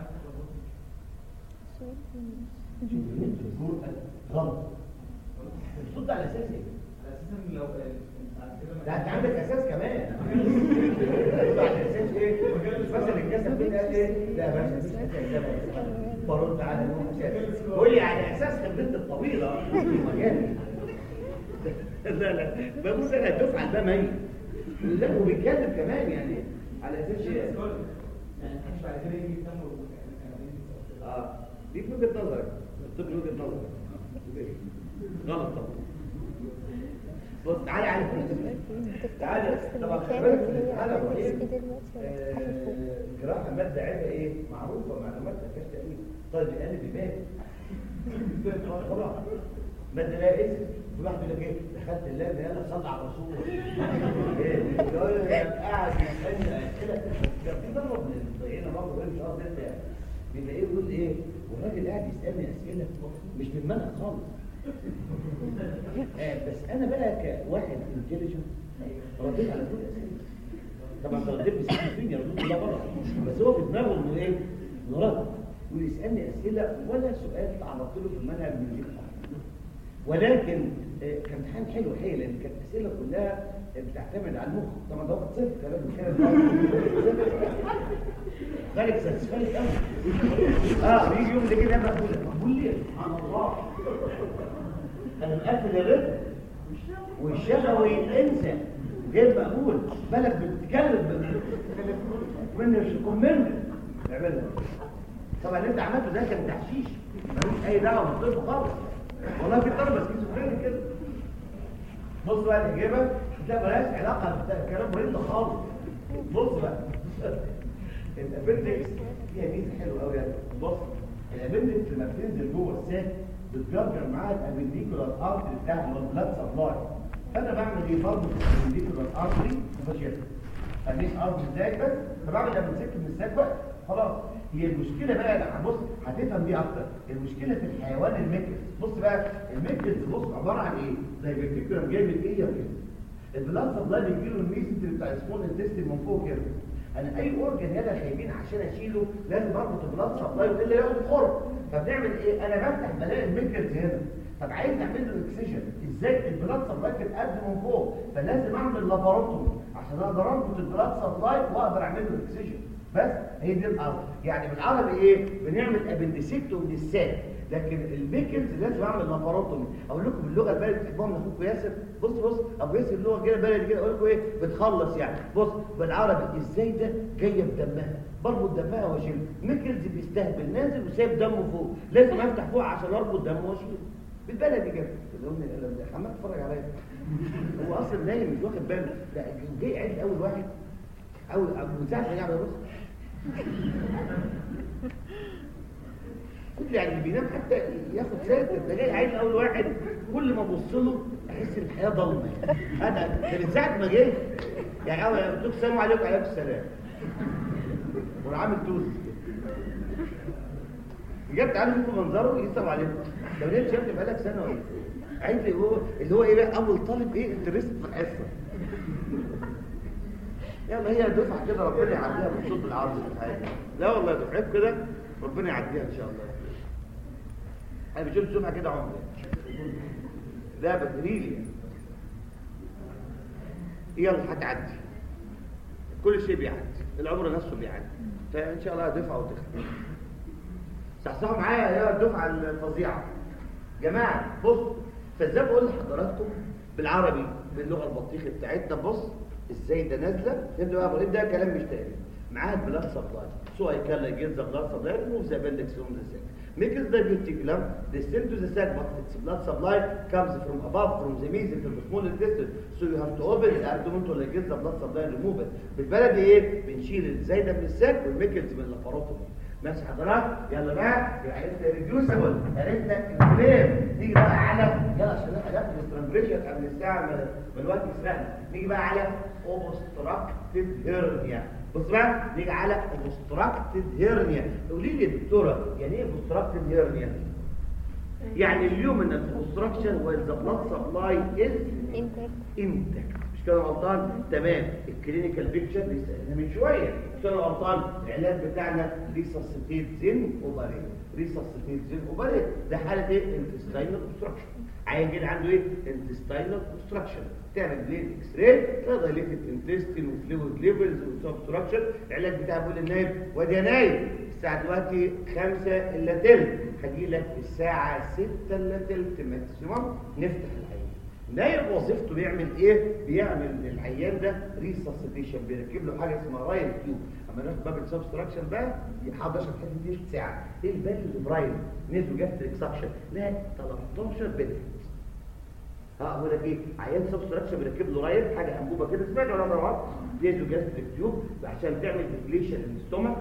غلط بتصد على اساس ايه على اساس ان لو ده انت عندك اساس كمان على اساس ايه مش مثلا الجسد فين قال ايه لا يا باشا مفيش اساس ده بس. برد على انه اساس قول لي على اساس خبرتي الطويله مجالي لا لا ببص انا الدفعه ده ميت لا وبيتكلم كمان يعني على اساس ايه يعني مش بعد كده يجي يهتموا اه دي في وجهه نظرك الطب من وجهه نظرك غلط طبعا بص تعالى على تعالى طبعا خلي بالك في الحاله الرهيب آه، الجراحه ماده عيبها ايه معروفه معلوماتها كاش تقريبا طيب القلب بيبان طبعا ماده لا اسم كل واحد يقول لك ايه دخلت اللاب يلا صلي على الرسول ايه يقول لك قاعد يسالني اسئله كان في ضرب من الضيعين برضه مش قصدي انت يعني بيلاقيه يقول ايه والراجل قاعد يسالني اسئله مش من منهج خالص آه بس انا بقى كواحد انتليجنت رديت على كل الاسئله طبعا ده رديت بس فين يردوا كلها غلط بس هو في دماغه انه ايه انه رد ويسالني اسئله ولا سؤال تعرضت له في المنهج من غير ولكن آه، كان امتحان حلو حقيقي لان كانت الاسئله كلها بتعتمد على المخ طبعا ده واخد صفر كمان كده ذلك ساتسفايد قوي اه بيجي يوم ده كده مقبول مقبول ليه سبحان الله انا مقفل الرزق والشفوي انسى غير مقبول بالك بتتكلم من مش يكون منك اعملها طبعا اللي انت عملته ده كان تحشيش ملوش اي دعوه بالطب خالص والله في طلبه سكيزوفرينيك كده بص بقى الاجابه هتلاقي مالهاش علاقه بالكلام مريض ده خالص بص بقى الابندكس فيها ميزه حلوه قوي يعني بص الابندكس لما بتنزل جوه الساك بتجرجر معاها الابنديكولار ارتري بتاع البلاد سبلاي فانا بعمل ايه برضه الابنديكولار ارتري ماشي خليك ارض ازاي بس فبعمل ابندكس من الساك بقى خلاص هي المشكله بقى لا بص هتفهم دي اكتر المشكله في الحيوان الميكلز بص بقى الميكلز بص عباره عن ايه زي فيكتيكولم جاي من ايه كده البلاد سبلاي بيجي له الميزنتري بتاع السمول انتستين من فوق كده انا اي اورجن يلا خايبين عشان اشيله لازم اربط البلاد سبلاي والا ياخد خرم فبنعمل ايه انا بفتح بلاقي الميكلز هنا طب عايز اعمل له اكسجن ازاي البلاد سبلاي بتتقدم من فوق فلازم اعمل لاباروتومي عشان اقدر اربط البلاد سبلاي واقدر اعمل له اكسجن بس هي دي الارض يعني بالعربي ايه بنعمل ابندسيكتو من الساك لكن الميكلز لازم اعمل لاباروتومي اقول لكم باللغه البلدي بتحبوها من اخوكم ياسر بص بص ابو ياسر اللغه كده بلدي كده اقول لكم ايه بتخلص يعني بص بالعربي ازاي ده جايه بدمها بربط دمها واشيله ميكلز بيستهبل نازل وسايب دمه فوق لازم افتح فوق عشان اربط دمه واشيله بالبلدي كده اللي حماد اتفرج عليا هو اصلا نايم مش واخد باله ده جاي عيد اول واحد اول من ساعه ما يعمل بص كل يعني اللي بينام حتى ياخد ساتر ده جاي عيل اول واحد كل ما ابص له احس ان الحياه ضلمه انا ده من ساعه ما جه يعني اول ما قلت له السلام عليكم وعليكم السلام وراح عامل توز بجد تعالوا شوفوا منظره يسلم عليكم لو لقيت شفت بقالك سنه ولا عايز اللي هو اللي هو ايه بقى اول طالب ايه انترست في الحصه يلا هي دفعه كده ربنا يعديها بالصوت العرض بتاعتها لا والله دفعت كده ربنا يعديها ان شاء الله انا بشوف دفعه كده عمري لا بدريلي يلا هتعدي كل شيء بيعدي العمر نفسه بيعدي فان شاء الله دفعه وتخلص صحصحوا معايا يا الدفعه الفظيعه جماعه بص فازاي بقول لحضراتكم بالعربي باللغه البطيخه بتاعتنا بص ازاي ده نازله فهمت بقى بقول ده كلام مش تاني معاها البلاد سبلاي سو اي كان جيت ذا بلاد سبلاي موف ذا بندكس فروم ذا سيل Mucus diverticulum descend to the sac, but its blood supply comes from above, from the mesothelium, from the small intestine. So you have to open the abdomen to get the blood supply and remove it. بالبلدي ايه؟ بنشيل الزايده من الساك والميكلز من اللاباروتومي. ماشي حضرتك؟ يلا بقى يبقى عرفنا ريديوسبل، عرفنا الكلام، نيجي بقى على يلا عشان احنا هناخد استرانجريشن قبل الساعه ما ما الوقت يسرقنا. نيجي بقى على اوبستراكتيف هيرنيا. بص بقى نيجي على اوبستراكتيف هيرنيا. قولي لي يا دكتوره يعني ايه اوبستراكتيف هيرنيا؟ يعني اليومنال اوبستراكشن وذا بلاد سبلاي از انتك انتكت مش كده غلطان تمام الكلينيكال بيكتشر لسه قلنا من شويه مش كده غلطان العلاج بتاعنا ريسسيتيت زين اوباريت ريسسيتيت زين اوباريت ده حاله ايه انتستاينال اوبستراكشن عيان كده عنده ايه انتستاينال اوبستراكشن تعمل بلين اكس راي تلاقي دايليتد انتستين وفلويد ليفلز وسبستراكشن العلاج بتاع بيقول للنايم وادي يا نايم الساعه دلوقتي 5 الا تلت هجي لك الساعه 6 الا تلت ماكسيموم نفتح العيان نايب وظيفته بيعمل ايه بيعمل للعيان ده ريسسيتيشن بيركب له حاجه اسمها رايل تيوب اما ناخد باب السبستراكشن بقى يحضر عشان الحته دي ساعه ايه الفاليوز برايل نيزو جاستريك سكشن لا 13 بنت ها اقول لك ايه عيان سبستراكشن بيركب له رايل حاجه انبوبه كده سمعت ولا مره نيزو جاستريك تيوب عشان تعمل ديفليشن للستومك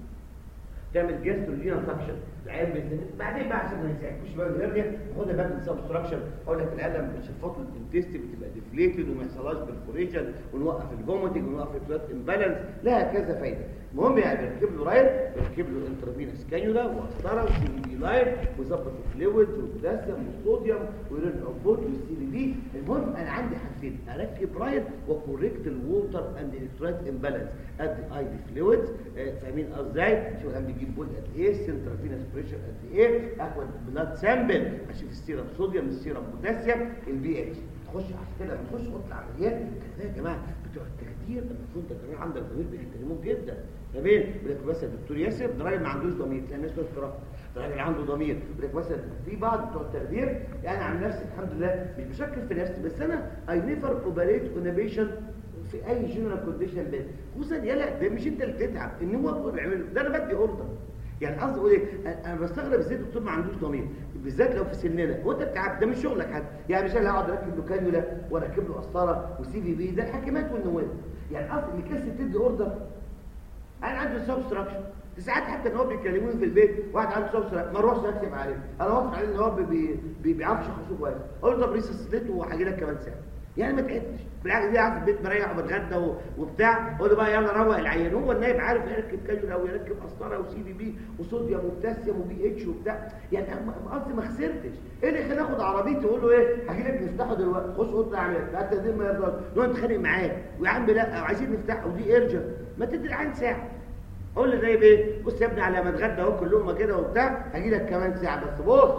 تعمل جاستروجينال سكشن العيان بيتنفس بعدين بقى عشان ما يساعدكوش بقى الهرنيا خدها بقى من سبستراكشن اقول لك الالم شفاط الانتست بتبقى ديفليتد وما يحصلهاش بالفوريشن ونوقف الفوميتنج ونوقف البلاد امبالانس لها كذا فايده المهم يعني بيركب له رايل بيركب له انترافينوس كانيولا وقسطره وسي بي بي لاين ويظبط الفلويد والبوتاسيوم والصوديوم ويرن اوتبوت والسي بي بي المهم انا عندي حاجتين اركب رايل وكوريكت الووتر اند الكترولايت امبالانس ادي اي دي فلويدز فاهمين ازاي شوف انا بيجيب بول قد ايه سنترال فينس بريشر قد ايه اخد بلاد سامبل اشوف السيرم صوديوم السيرم بوتاسيوم البي اتش تخش عشان كده لما تخش اوضه العمليات كده يا جماعه بتوع التخدير المفروض انت كمان عندك ضمير بيحترموك جدا تمام يقول لك مثلا الدكتور ياسر ده راجل ما عندوش ضمير تلاقي الناس تقول كده ده راجل عنده ضمير يقول لك مثلا في بعض بتوع التخدير يعني عن نفسي الحمد لله مش بشكل في نفسي بس انا اي نيفر اوبريت اون بيشنت في اي جنرال كونديشن بس خصوصا يلا ده مش انت اللي بتتعب ان هو اللي بيعمله ده انا بدي اوردر يعني قصدي اقول ايه انا أنا بستغرب ازاي الدكتور ما عندوش ضمير بالذات لو في سننا وانت بتتعب ده مش شغلك حتى يعني مش انا هقعد اركب له كانيولا واركب له قسطره وسي في بي ده الحكيمات والنواب يعني قصدي اللي كاسه تدي اوردر انا عندي سبستراكشن ساعات حتى ان هو بيكلموني في البيت واحد عنده سبستراكشن ما اروحش اكتب عليه انا واثق عليه ان هو بي- بي- بي- بيعرف يشخصه كويس اقول له طب ريسستيت وهاجي لك كمان ساعه يعني ما تعبتش بالعكس دي قاعد في البيت مريح وبتغدى و- وبتاع اقول له بقى يلا روق العيان هو النايب عارف يركب كاجوال او يركب قسطره وسي بي بي وصوديوم وبوتاسيوم وبي اتش وبتاع يعني أنا قصدي ما خسرتش ايه اللي خلاني اخد عربيتي واقول له ايه هاجي لك نفتحه دلوقتي خش اوضه العمليات لا التقديم ما يرضاش نقعد نتخانق معاه ويا عم لا عايزين نفتحه ودي ارجع ما تدي العين ساعه اقول له زي ايه بص يا ابني على ما اتغدى اهو كل لقمه كده وبتاع هاجي لك كمان ساعه بس بص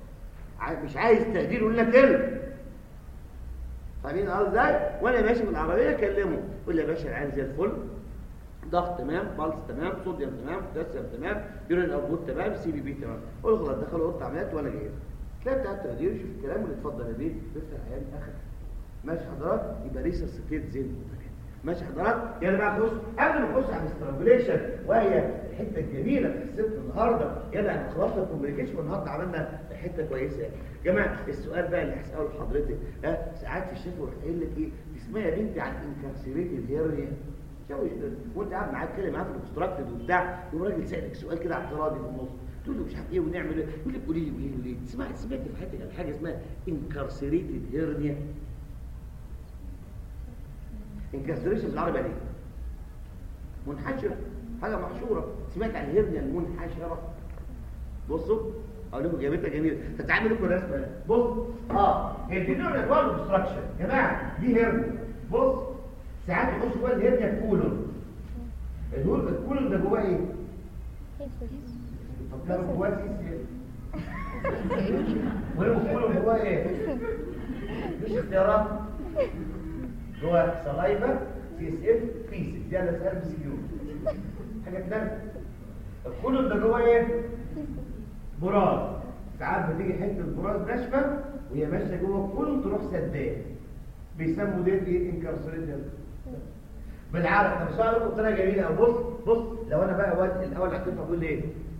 ع- مش عايز تقدير يقول لك كلمه فاهمين قصدي ازاي وانا ماشي بالعربيه اكلمه يقول لي يا باشا العين زي الفل ضغط تمام بالس تمام صوديوم تمام بوتاسيوم تمام يورين اوتبوت تمام سي بي بي تمام قول له خلاص دخلوا اوضه عمليات وانا جاي تلاقي بتاع التقدير يشوف الكلام اللي اتفضل يا بيه بيفتح العيان اخر ماشي حضرات يبقى ريسسيتيت زين ماشي حضرات يلا بقى نخش قبل ما نخش على الاسترانجوليشن وهي الحته الجميله في حصتنا النهارده يلا احنا خلصنا الكوميونيكيشن والنهارده عملنا حته كويسه يا جماعه السؤال بقى اللي هساله لحضرتك ها ساعات في الشفا يروح قايل لك ايه اسمها يا بنتي عن انكارسيريتد هيرنيا شوش ده وانت قاعد معاك كده معاه في الاكستراكتد وبتاع يقوم راجل سالك سؤال كده اعتراضي في النص تقول له مش عارف ايه ونعمل ايه يقول لك قولي لي قولي لي قولي لي سمعت سمعت في حياتك عن حاجه اسمها انكارسيريتد هيرنيا انكسريشن بالعربي يعني ايه؟ منحشرة حاجة محشورة سمعت عن الهرنيا المنحشرة بصوا اقول لكم جابتها جميلة تتعامل لكم رسمة بص اه هي دي نوع من انواع الاوبستراكشن يا جماعة دي هرنيا بص ساعات يخش جوه الهرنيا كولون الهول الكولون ده جواه ايه؟ فكروا جواه سي سي والكولون جواه ايه؟ مش اختيارات جوه سلايفا سي اس اف فيسز دي انا سالب سكيو حاجه ثانيه الكولون ده جوه ايه براز ساعات بتيجي حته براز ناشفه وهي ماشيه جوه الكولون تروح سداد بيسموا ده ايه انكارسوليت بالعربي انا مش هقول لكم بطريقه جميله أوي. بص بص لو انا بقى واد الاول حكيت بقول ايه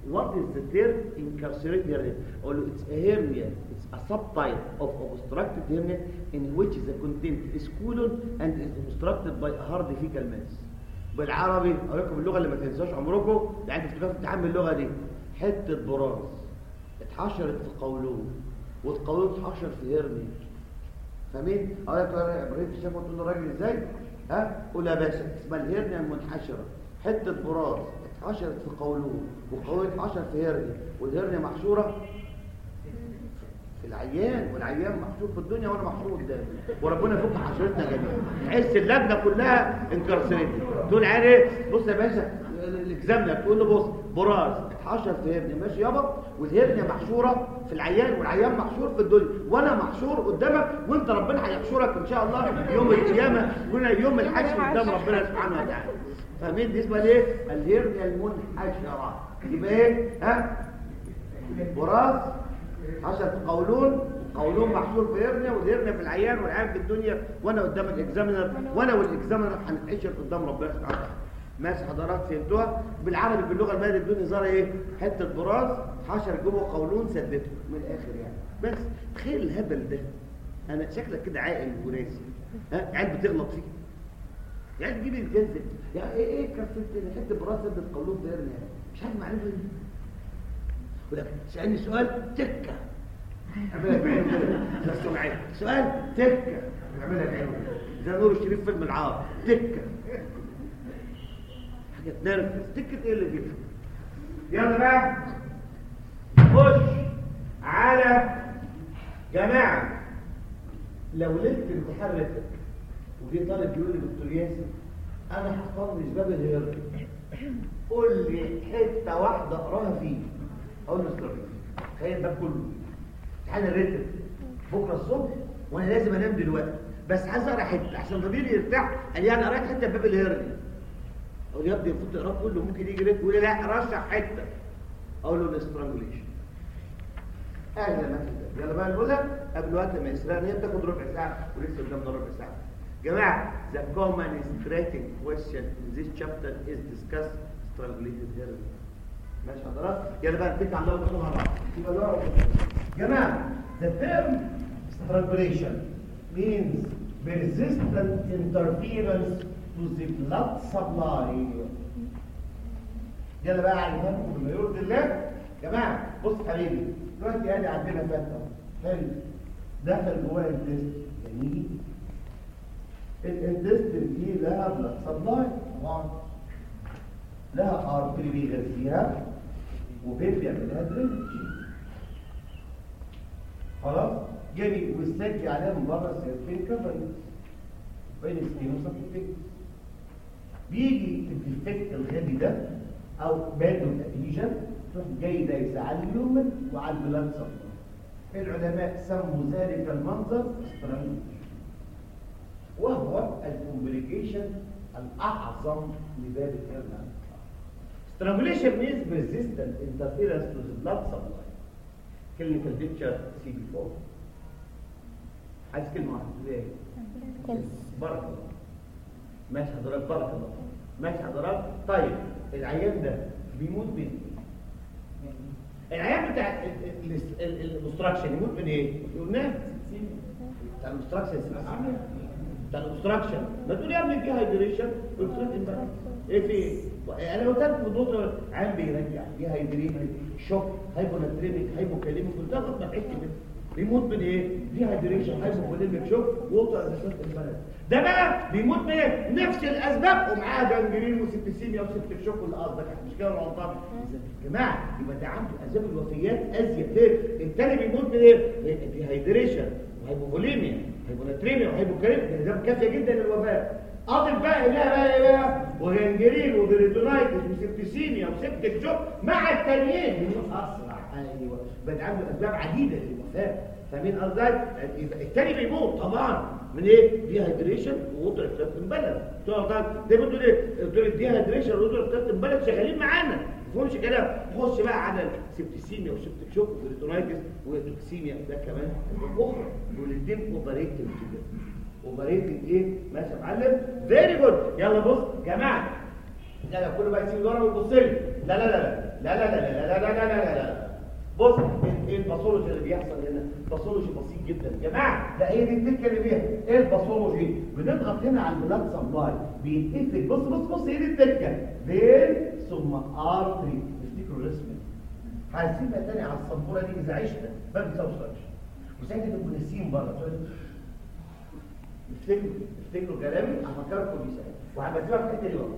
what is the term incarcerated hernia اقول له it's a hernia it's a subtype of obstructed hernia in which the content is colon and is obstructed by a hard fecal mass بالعربي اقول لكم اللغه اللي ما تنساش عمركم يعني انتوا افتكرتوا امتحان اللغه دي حته براز اتحشرت في قولون والقولون اتحشر في هرنيا فاهمين؟ اقول لك يا ابراهيم في الشفا تقول له راجل ازاي؟ ها؟ قول يا باشا اسمها الهرنيا المنحشره حته براز اتحشرت في قولون والقولون اتحشر في هرنيا والهرنيا محشوره في العيان والعيان محشور في الدنيا وانا محشور قدامي وربنا يفك حشرتنا جميعا تحس اللجنه كلها انكرسريتد تقول عيان ايه بص يا باشا الاكزامنا تقول له بص براز اتحشر في هرنيا ماشي يابا والهرنيا محشوره في العيان والعيان محشور في الدنيا وانا محشور قدامك وانت ربنا هيحشرك ان شاء الله يوم القيامه وهنا يوم الحشر قدام ربنا سبحانه وتعالى فاهمين دي اسمها ايه الهرنيا المنحشره يبقى ايه ها براز حشر في قولون قولون محشور في هرنيا والهرنيا في العيان والعيان في الدنيا وانا قدام الاكزامينر وانا والاكزامينر هنتحشر قدام ربنا سبحانه وتعالى ماشي حضرات فهمتوها بالعربي باللغه الماليه بدون هزار ايه حته براز حشر جوه قولون سدته من الاخر يعني بس تخيل الهبل ده انا شكلك كده عاقل وناسي ها عيال بتغلط فيك يعني تجيب الجزء يعني ايه ايه كفت حته براز سدت قولون في هرنيا مش عارف معلومه دي ولكن سألني سؤال تكة اعملها بعينه كده بس معايا سؤال تكة اعملها بعينه زي نور الشريف فيلم العار تكة حاجة تنرفز تكة ايه اللي فيها يلا بقى خش على جماعة لو ليلة امتحان رتك وجي طالب يقول لي دكتور ياسر انا هطنش باب الهرم قول لي حته واحده اقراها فيه اقول له استراتيجي تخيل ده كله امتحان الريتم بكره الصبح وانا لازم انام دلوقتي بس عايز اقرا حته عشان ضميري يرتاح قال لي انا قريت حته باب الهرني اقول يا ابني المفروض تقراه كله ممكن يجي ريت يقول لي لا رشح حته اقول له الاسترانجوليشن اهلا مثلا يلا بقى نقولها قبل وقت ما يسرقنا هي بتاخد ربع ساعه ولسه قدامنا ربع ساعه جماعه the common striking question in this chapter is discussed strangulated hernia ماشي حضرتك يلا بقى نتكل على الله مع بعض يبقى الله جماعه the term strangulation means persistent interference to the blood supply يلا بقى علمكم بما يرضي الله جماعه بص حبيبي دلوقتي ادي عندنا فتة حلو دخل جواه الدست جميل الدست دي لها بلاد سبلاي طبعا لها ارتري بيغذيها وبين بيعمل لها درينج خلاص جري والسجي عليها من بره سيرفين كفرنج بين سكينوس وفيكس بيجي الديفكت الغبي ده او بادو الاديجن تروح جاي دايس على اليومن وعلى البلاد سبلاي العلماء سموا ذلك المنظر سترانجيشن وهو الكومبليكيشن الاعظم لباب الكلام Strangulation means persistent interference to the blood supply. Clinical picture CB4. عايز كلمة واحدة ليه؟ بارك الله. ماشي حضرتك بارك الله. ماشي حضرتك طيب العيان ده بيموت من ايه؟ العيان بتاع الاوبستراكشن يموت من ايه؟ قلناه بتاع الاوبستراكشن بتاع الاوبستراكشن ما تقول يا ابني في هايدريشن ايه في ايه؟ انا قلت لك في الدكتور عام بيرجع دي هايدريشن شوك هايبوناتريميك هايبوكاليميك قلت لك ما تحكي كده بيموت من ايه؟ دي هايدريشن هايبوكاليميك شوك ووتر اساسات البلد ده بقى بيموت من ايه؟ نفس الاسباب ومعاه جنجرين وسبتسيميا وسبت شوك واللي قصدك مش كده ولا غلطان يا جماعه يبقى ده عنده اسباب الوفيات ازيد ليه؟ التاني بيموت من ايه؟ دي هايدريشن وهايبوكاليميا هايبوناتريميا وهايبوكاليميك ده اسباب كافيه جدا للوفاه اضف بقى اليها بقى ايه بقى وجنجرين وبريتونايتس وسبتسيميا وسبت شوك مع التانيين بيموت اسرع ايوه بقى عنده اسباب عديده للوفاه فاهمين قصدي يبقى التاني بيموت طبعا من ايه دي هيدريشن ووتر اكتاف امبالانس تقعد ده بتقول ايه بتقول دي هيدريشن ووتر اكتاف امبالانس شغالين معانا ما تفهمش كلام خش بقى على السبتسيميا وسبت شوك وبريتونايتس وتوكسيميا ده كمان اخرى والاثنين اوبريتنج كده اوبريتنج ايه ماشي يا معلم فيري جود يلا بص يا جماعه لا لا كله بقى يسيب لورا ويبص لي لا لا لا لا لا لا لا لا لا لا لا لا لا بص ايه الباثولوجي اللي بيحصل هنا باثولوجي بسيط جدا يا جماعه ده هي دي التكه اللي فيها ايه الباثولوجي بنضغط هنا على البلاد سبلاي بيتقفل بص بص بص ايه دي التكه فين ثم ارتري افتكروا الاسم هنسيبها تاني على السبوره دي اذا عشت ما بتوصلش وساعتها تبقوا ناسيين بره افتكروا افتكروا كلامي هفكركم بيه ساعتها وهبديها في الحته دي بقى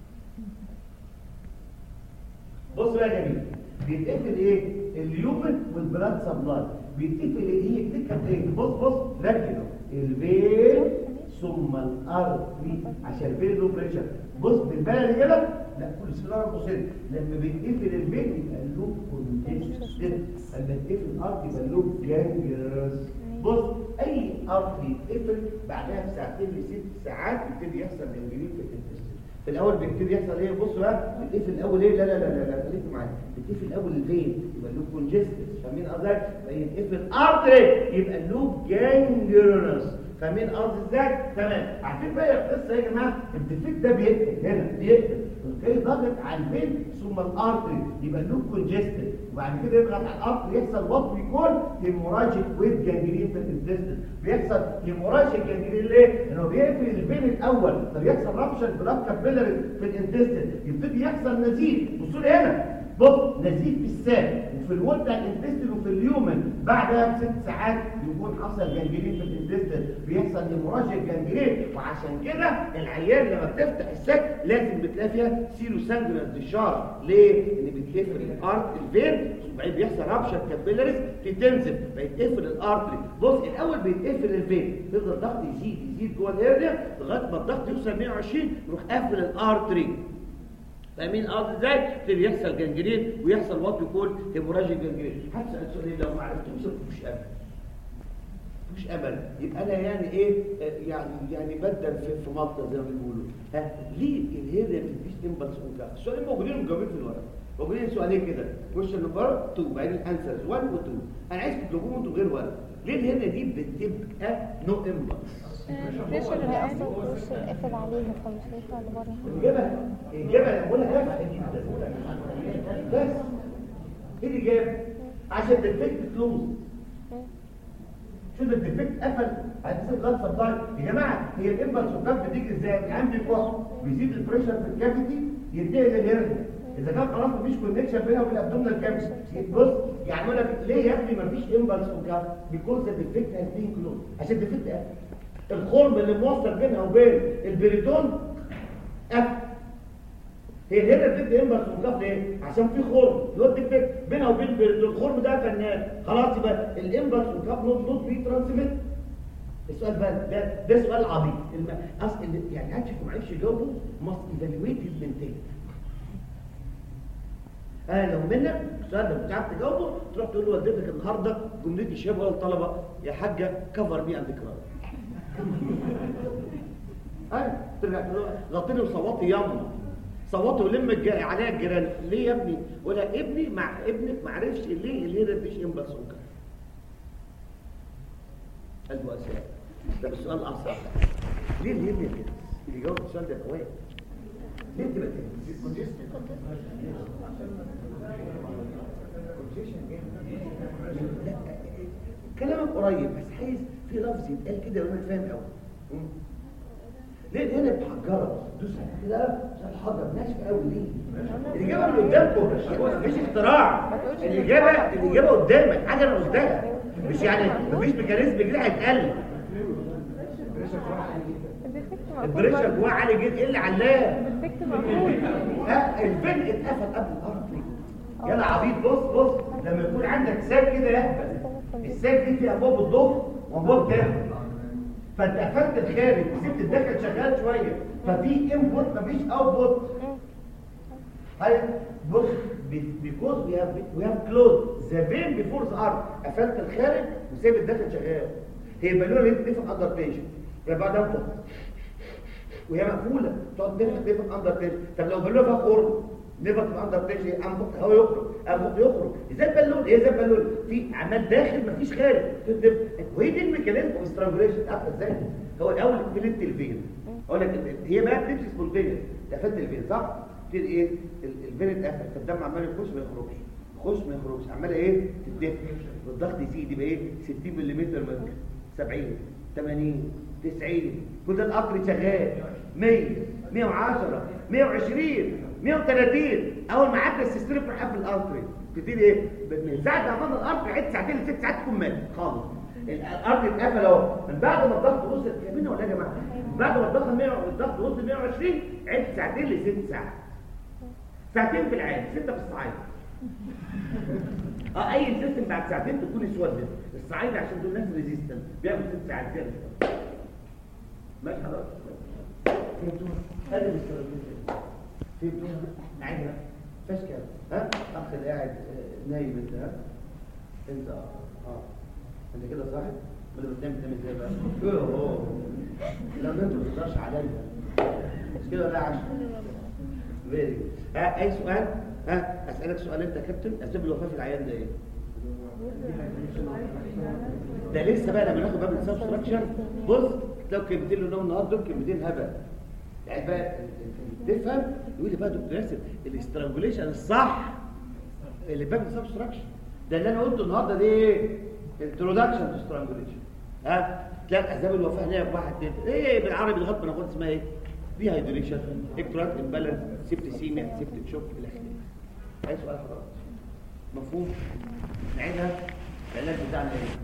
بص بقى يا جميل بيتقفل ايه اليومن والبلاد سبلاي بيتقفل ايه هي التكه ايه بص بص ركز الفين ثم الارتري عشان الفين له بريشر بص بالبلد كده لا كل سنه بصير لما بيتقفل الفين يبقى اللوب كونجستد لما يتقفل الارتري يبقى اللوب جانجرس بص اي ارتري يتقفل بعدها بساعتين لست ساعات يبتدي يحصل جنجرين في الانتستين في الاول بيبتدي يحصل ايه بص بقى بتقفل الاول ايه لا لا لا لا لا خليكم معايا بتقفل الاول الفين يبقى اللوب كونجستد فاهمين قصدي يتقفل ارتري يبقى اللوب جانجرس فاهمين قصدي ازاي تمام عارفين بقى القصه يا جماعه الديفكت ده بيقفل هنا بيقفل جاي ضاغط على الفين ثم الارتري يبقى اللوب كونجستد وبعد كده يضغط على الارتري يحصل وات بيكون هيموراجيك ويز جانجرين في الانتستين بيحصل هيموراجيك جانجرين ليه؟ لانه بيقفل الفين الاول فبيحصل رابشر بلاد كابيلاري في الانتستين يبتدي يحصل نزيف بصوا لي هنا بص نزيف في الساق وفي الول بتاع الانتستين وفي اليومن بعدها بست ساعات يكون حصل جانجرين في الانتستين بيحصل هيموراجيك جانجرين وعشان كده العيان لما بتفتح الساق لازم بتلاقي فيها سيلو سانجرال ديشار ليه؟ ان بيتقفل الارت الفين وبعدين بيحصل رابشر كابيلاريز تنزل فيتقفل الارتري بص الاول بيتقفل الفين يفضل الضغط يزيد يزيد جوه الهرنيا لغايه ما الضغط يوصل 120 يروح قافل الارتري فاهمين قصدي ازاي يبتدي يحصل جنجرين ويحصل وات يكون هيموراجيك جنجرين هسال سؤال لو ما عرفتوش مش امل مش امل يبقى انا يعني ايه آه، يعني يعني بدل في في مالطا زي ما بيقولوا ها ليه الهيريا ما بتديش امبلس وكذا السؤالين موجودين مجاوبين في الورق موجودين سؤالين كده كويشن نمبر 2 بعدين انسرز 1 و 2 انا عايز تجاوبوهم انتوا غير ورق ليه الهيريا دي بتبقى نو امبلس البريشر اللي اصلا البريشر قافل عليها فمش هيطلع لبره الإجابة الإجابة أنا بقول لك تافهة جدا بس إيه الإجابة؟ عشان الديفكت كلوز شوف الديفكت قفل هتسيب بلاد سبلاي يا جماعة هي الإمبلس والكف بتيجي إزاي؟ عندي كح بيزيد البريشر في الكافيتي ينتقل للهرنيا إذا كان خلاص مفيش كونكشن بينها وبين الأبدومينال كافيتي بص يعني يقول لك ليه يا ابني مفيش إمبلس وكف؟ بيكوز الديفكت هاز بين كلوز عشان الديفكت قفل الخرم اللي موصل بينها وبين البريتون قفل هي هنا بتدي امبلس وكف ليه؟ عشان في خرم يودي الفكر بينها وبين البريتون الخرم ده فنان خلاص يبقى الامبلس وكف نوت نوت بي ترانسميت السؤال بقى ده ده سؤال عبيط الم... اصل اللي- يعني هاتشك ما عرفش يجاوبه ماست ايفالويت المنتج انا لو منك السؤال ده مش عارف تجاوبه تروح تقول لوالدتك النهارده جملتي شبه الطلبه يا حاجه كفر مي اند كراي ايوه ترجع تقول له غطيني وصوتي ياما صوتي ولم الج- عليها الجيران ليه يا ابني ولا ابني مع ابنك ما عرفش ليه ليه ده مفيش امبلس وكده قلبه اسئله ده بس السؤال اصعب ليه ليه ليه كده اللي جاوب السؤال ده كويس ليه تبقى كده لا، كلامك قريب بس عايز في لفظ يتقال كده وانا فاهم قوي ليه هنا بحجره دوس على كده عشان الحجر ناشفه قوي ليه الاجابه اللي قدامكم مفيش اختراع الاجابه الاجابه قدامك حاجه انا قلتها مش يعني مفيش ميكانيزم كده هيتقل الديفكت مقفول البريشر برضه. جواه عالي جدا ايه اللي علاه الديفكت مقفول ها الفين اتقفل قبل الارض يلا عبيط بص بص لما يكون عندك ساك كده يهبل الساك دي فيها ابواب الظهر وابواب داخل فانت قفلت الخارج وسبت الداخل شغال شويه ففي انبوت مفيش اوتبوت هاي بص بيكوز وي هاف وي هاف كلوز ذا فين بيفور ذا ارت قفلت الخارج وسايب الداخل شغال هي بالونه اللي انت تفهم اندر تنشن يبقى بعد انفخ وهي مقفوله تقعد تنفخ تنفخ اندر تنشن طب لو بالونه فيها خرم نفخ تبقى اندر تنشن انفخ الهواء يخرج انفخ يخرج ازاي البالون ايه زي البالون في عمال داخل مفيش خارج تنفخ. وهي دي الميكانيزم اوف سترانجوليشن عارفه ازاي هو الاول قفلت الفين اقول لك هي بقى بتمشي سبونتينيوس قفلت الفين صح تبتدي ايه ال- الفين اتقفل فالدم عمال يخش ما يخرجش يخش ما يخرجش عمال ايه تدفع والضغط يزيد يبقى ايه 60 ملم مركب 70 80 90 كل ده القطر شغال 100 110 120 130 اول ما عدى السيستم في حفل القطر تبتدي ايه من ساعه ما فضل القطر عد ساعتين لست ساعات تكون مات خالص القطر اتقفل اهو من بعد ما الضغط وصل فاهمين ولا يا جماعه من بعد ما الضغط 100 الضغط وصل 120 عد ساعتين لست ساعات ساعتين في العين ستة في الصعيد اه اي سيستم بعد ساعتين تكون اسودت الصعيد عشان دول ناس ريزيستنت بيعمل ست ساعات كده ماشي حضرتك فهمتوا هذا الاستراتيجيه فهمتوا نعيدها فاش كده ها اخ اللي قاعد آه، نايم انت ها انت اه انت كده صاحي ولا بتنام تنام ازاي بقى اوه لو انت ما تقدرش عليا مش كده ولا عشان فيري ها اي سؤال ها اسالك سؤال انت يا كابتن اسباب الوفاه في العيان ده ايه ده لسه بقى لما ناخد باب السبستراكشر بص لو كلمتين له النهارده دول كلمتين هبل يعني بقى تفهم يقول لي بقى دكتور ياسر الاسترانجوليشن الصح اللي باب السبستراكشن ده اللي انا قلته النهارده دي ايه انتروداكشن تو سترانجوليشن ها تلاقي اسباب الوفاه هنا واحد اتنين ايه بالعربي لغايه ما ناخد اسمها ايه في هيدريشن اكترات امبالانس سيبتسيميا سيبتك شوك الى اخره اي سؤال حضرتك مفهوم نعيدها العلاج بتاعنا ايه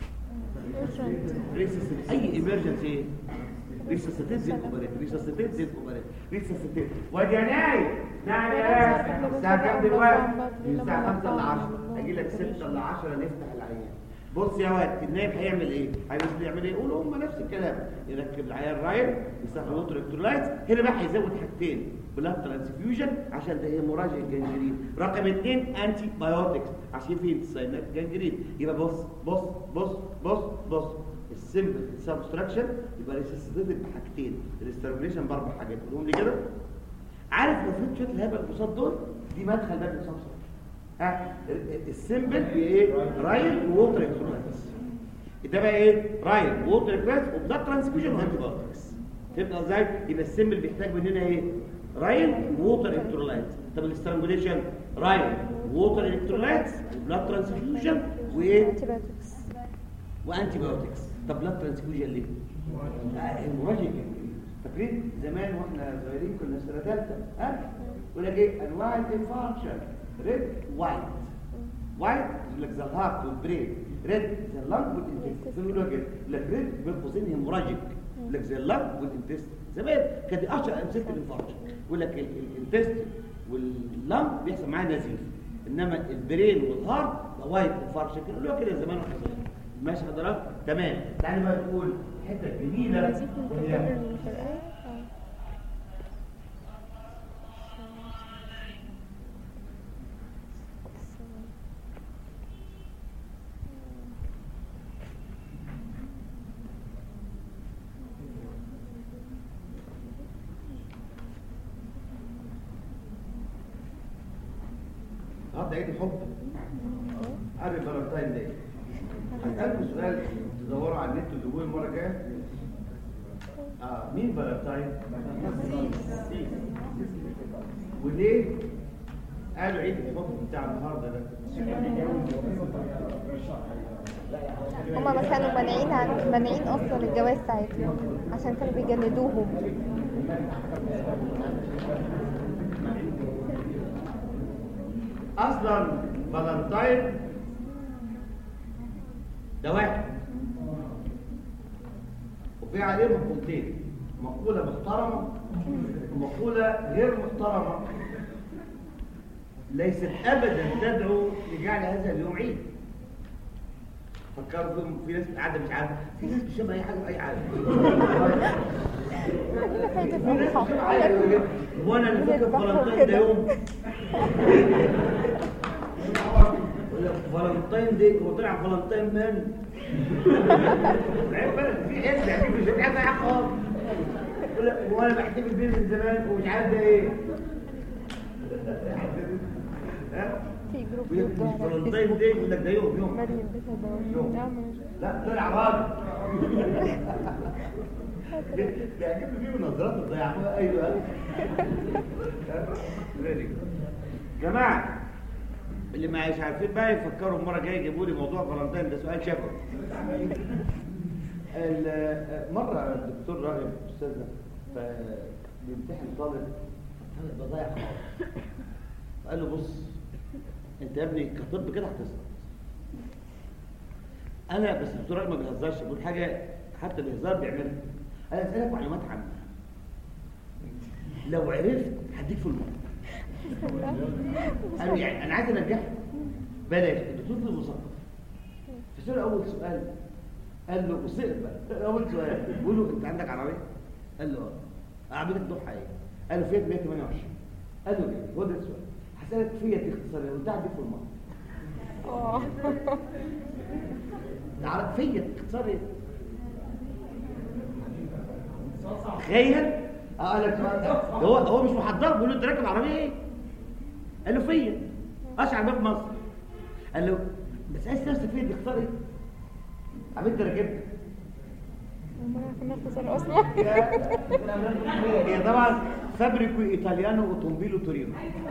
ريسس اي ايمرجنسي ريسسيتيت زي اوبريت ريسسيتيت زي اوبريت ريسسيتيت وادي يا نايم نعم يا الساعه كام دلوقتي الساعه 5 ل 10 اجي لك 6 ل 10 نفتح العيان بص يا واد النايم هيعمل ايه عايز يعمل ايه يقولوا هم نفس الكلام يركب العيان رايل يستخدم ووتر الكترولايتس هنا بقى هيزود حاجتين بلاد ترانسفيوجن عشان ده هيموراجيك جنجرين رقم اثنين انتي بايوتكس عشان في انتساينات جنجرين يبقى بص بص بص بص بص السمبل سبستراكشن يبقى ريسيسيتيف بحاجتين الاستربليشن باربع حاجات قولهم لي كده عارف لو فهمت شويه الهبل قصاد دول دي مدخل باب السبستراكشن ها السمبل بايه رايل ووتر الكترولايتس ده بقى ايه رايل ووتر الكترولايتس وبلاد ترانسفيوجن وانتي بايوتكس فهمت ازاي يبقى السمبل بيحتاج مننا ايه رايل ووتر الكترولايتس طب الاسترانجوليشن رايل ووتر الكترولايتس وبلاد ترانسفيوجن وايه antibiotics. وانتي بايوتكس طب بلاد ترانسفيوجن ليه المراجع فاكرين زمان واحنا صغيرين كنا سنه ثالثه ها يقول لك ايه انواع الانفاركشن ريد وايت وايت يقول لك ذا هارت والبرين ريد ذا لانج والانتست يقول لك إيه؟ يقول لك ريد بين قوسين هيموراجيك يقول لك ذا لانج والانتست زمان كانت دي اشهر امثله الانفاركشن يقول لك ال- ال- الانتست واللانج بيحصل معاه نزيف انما البرين والهارت ده وايت انفاركشن كانوا يقولوا كده زمان واحنا صغيرين ماشي حضرتك تمام تعالى بقى نقول الحته الجميله نزيف من وهي الدم اللي في القلب. آه. اه ده عيد الحب قبل فالنتاين داي هسألكم سؤال تدوروا على النت وتجيبوه المره الجايه اه مين فالنتاين؟ سيس. وليه قالوا عيد الحب بتاع النهارده ده؟ هما ما كانوا مانعين عن مانعين اصلا الجواز ساعتها عشان كانوا بيجلدوهم اصلا فالنتاين ده واحد وفي عليه مقولتين مقولة محترمة ومقولة غير محترمة ليست ابدا تدعو لجعل هذا اليوم عيد فكروا في- في ناس قاعده مش عارفه في ناس مش فاهمه اي حاجه في اي حاجه في ناس مش فاهمه حاجه يقول لك، هو انا اللي فاكر فالنتاين ده يوم يقول لك فالنتاين دي هو طلع فالنتاين مان عيب بلد، في اسم يعني مش عارف اي حاجه خالص يقول لك هو انا بحتفل بيه من زمان ومش عارف ده ايه ها؟ في جروب يقول لك مش فالنتاين دي يقول لك ده يوم يوم مريم بتدور يوم. لا طلع راجل بيعجبني فيه النظرات الضيعه ايوه فيري جماعه اللي مش عارفين بقى يفكروا المره الجايه يجيبوا لي موضوع فالنتين ده سؤال شافه ال- مره الدكتور راغب استاذنا ف- بيمتحن طالب الطالب ده ضايع خالص فقال له بص انت يا ابني كطب كده هتسقط انا بس الدكتور راغب ما بيهزرش بيقول حاجه حتى بهزار بيعملها انا اسالك معلومات عامه لو عرفت هديك في الموت انا يعني انا عايز انجحك بلاش الدكتور ده مثقف فسأله اول سؤال قال له وسأل بقى اول سؤال بيقول له انت عندك عربيه قال له اه عربيتك ضحى ايه قال له فيات 128 قال له ايه هو ده السؤال هسألك فيات اختصاريه قلت هديك في الموت اه عارف فيا اختصار ايه تخيل اه قال لك هو هو مش محضر بيقول له انت راكب عربيه ايه قال له فيا اشعر باب مصر قال له بس عايز نفسك فيا دي اختار ايه عم انت راكبها ما كنا اختصار اصلا هي طبعا فابريكو ايطاليانو اوتومبيلو تورينو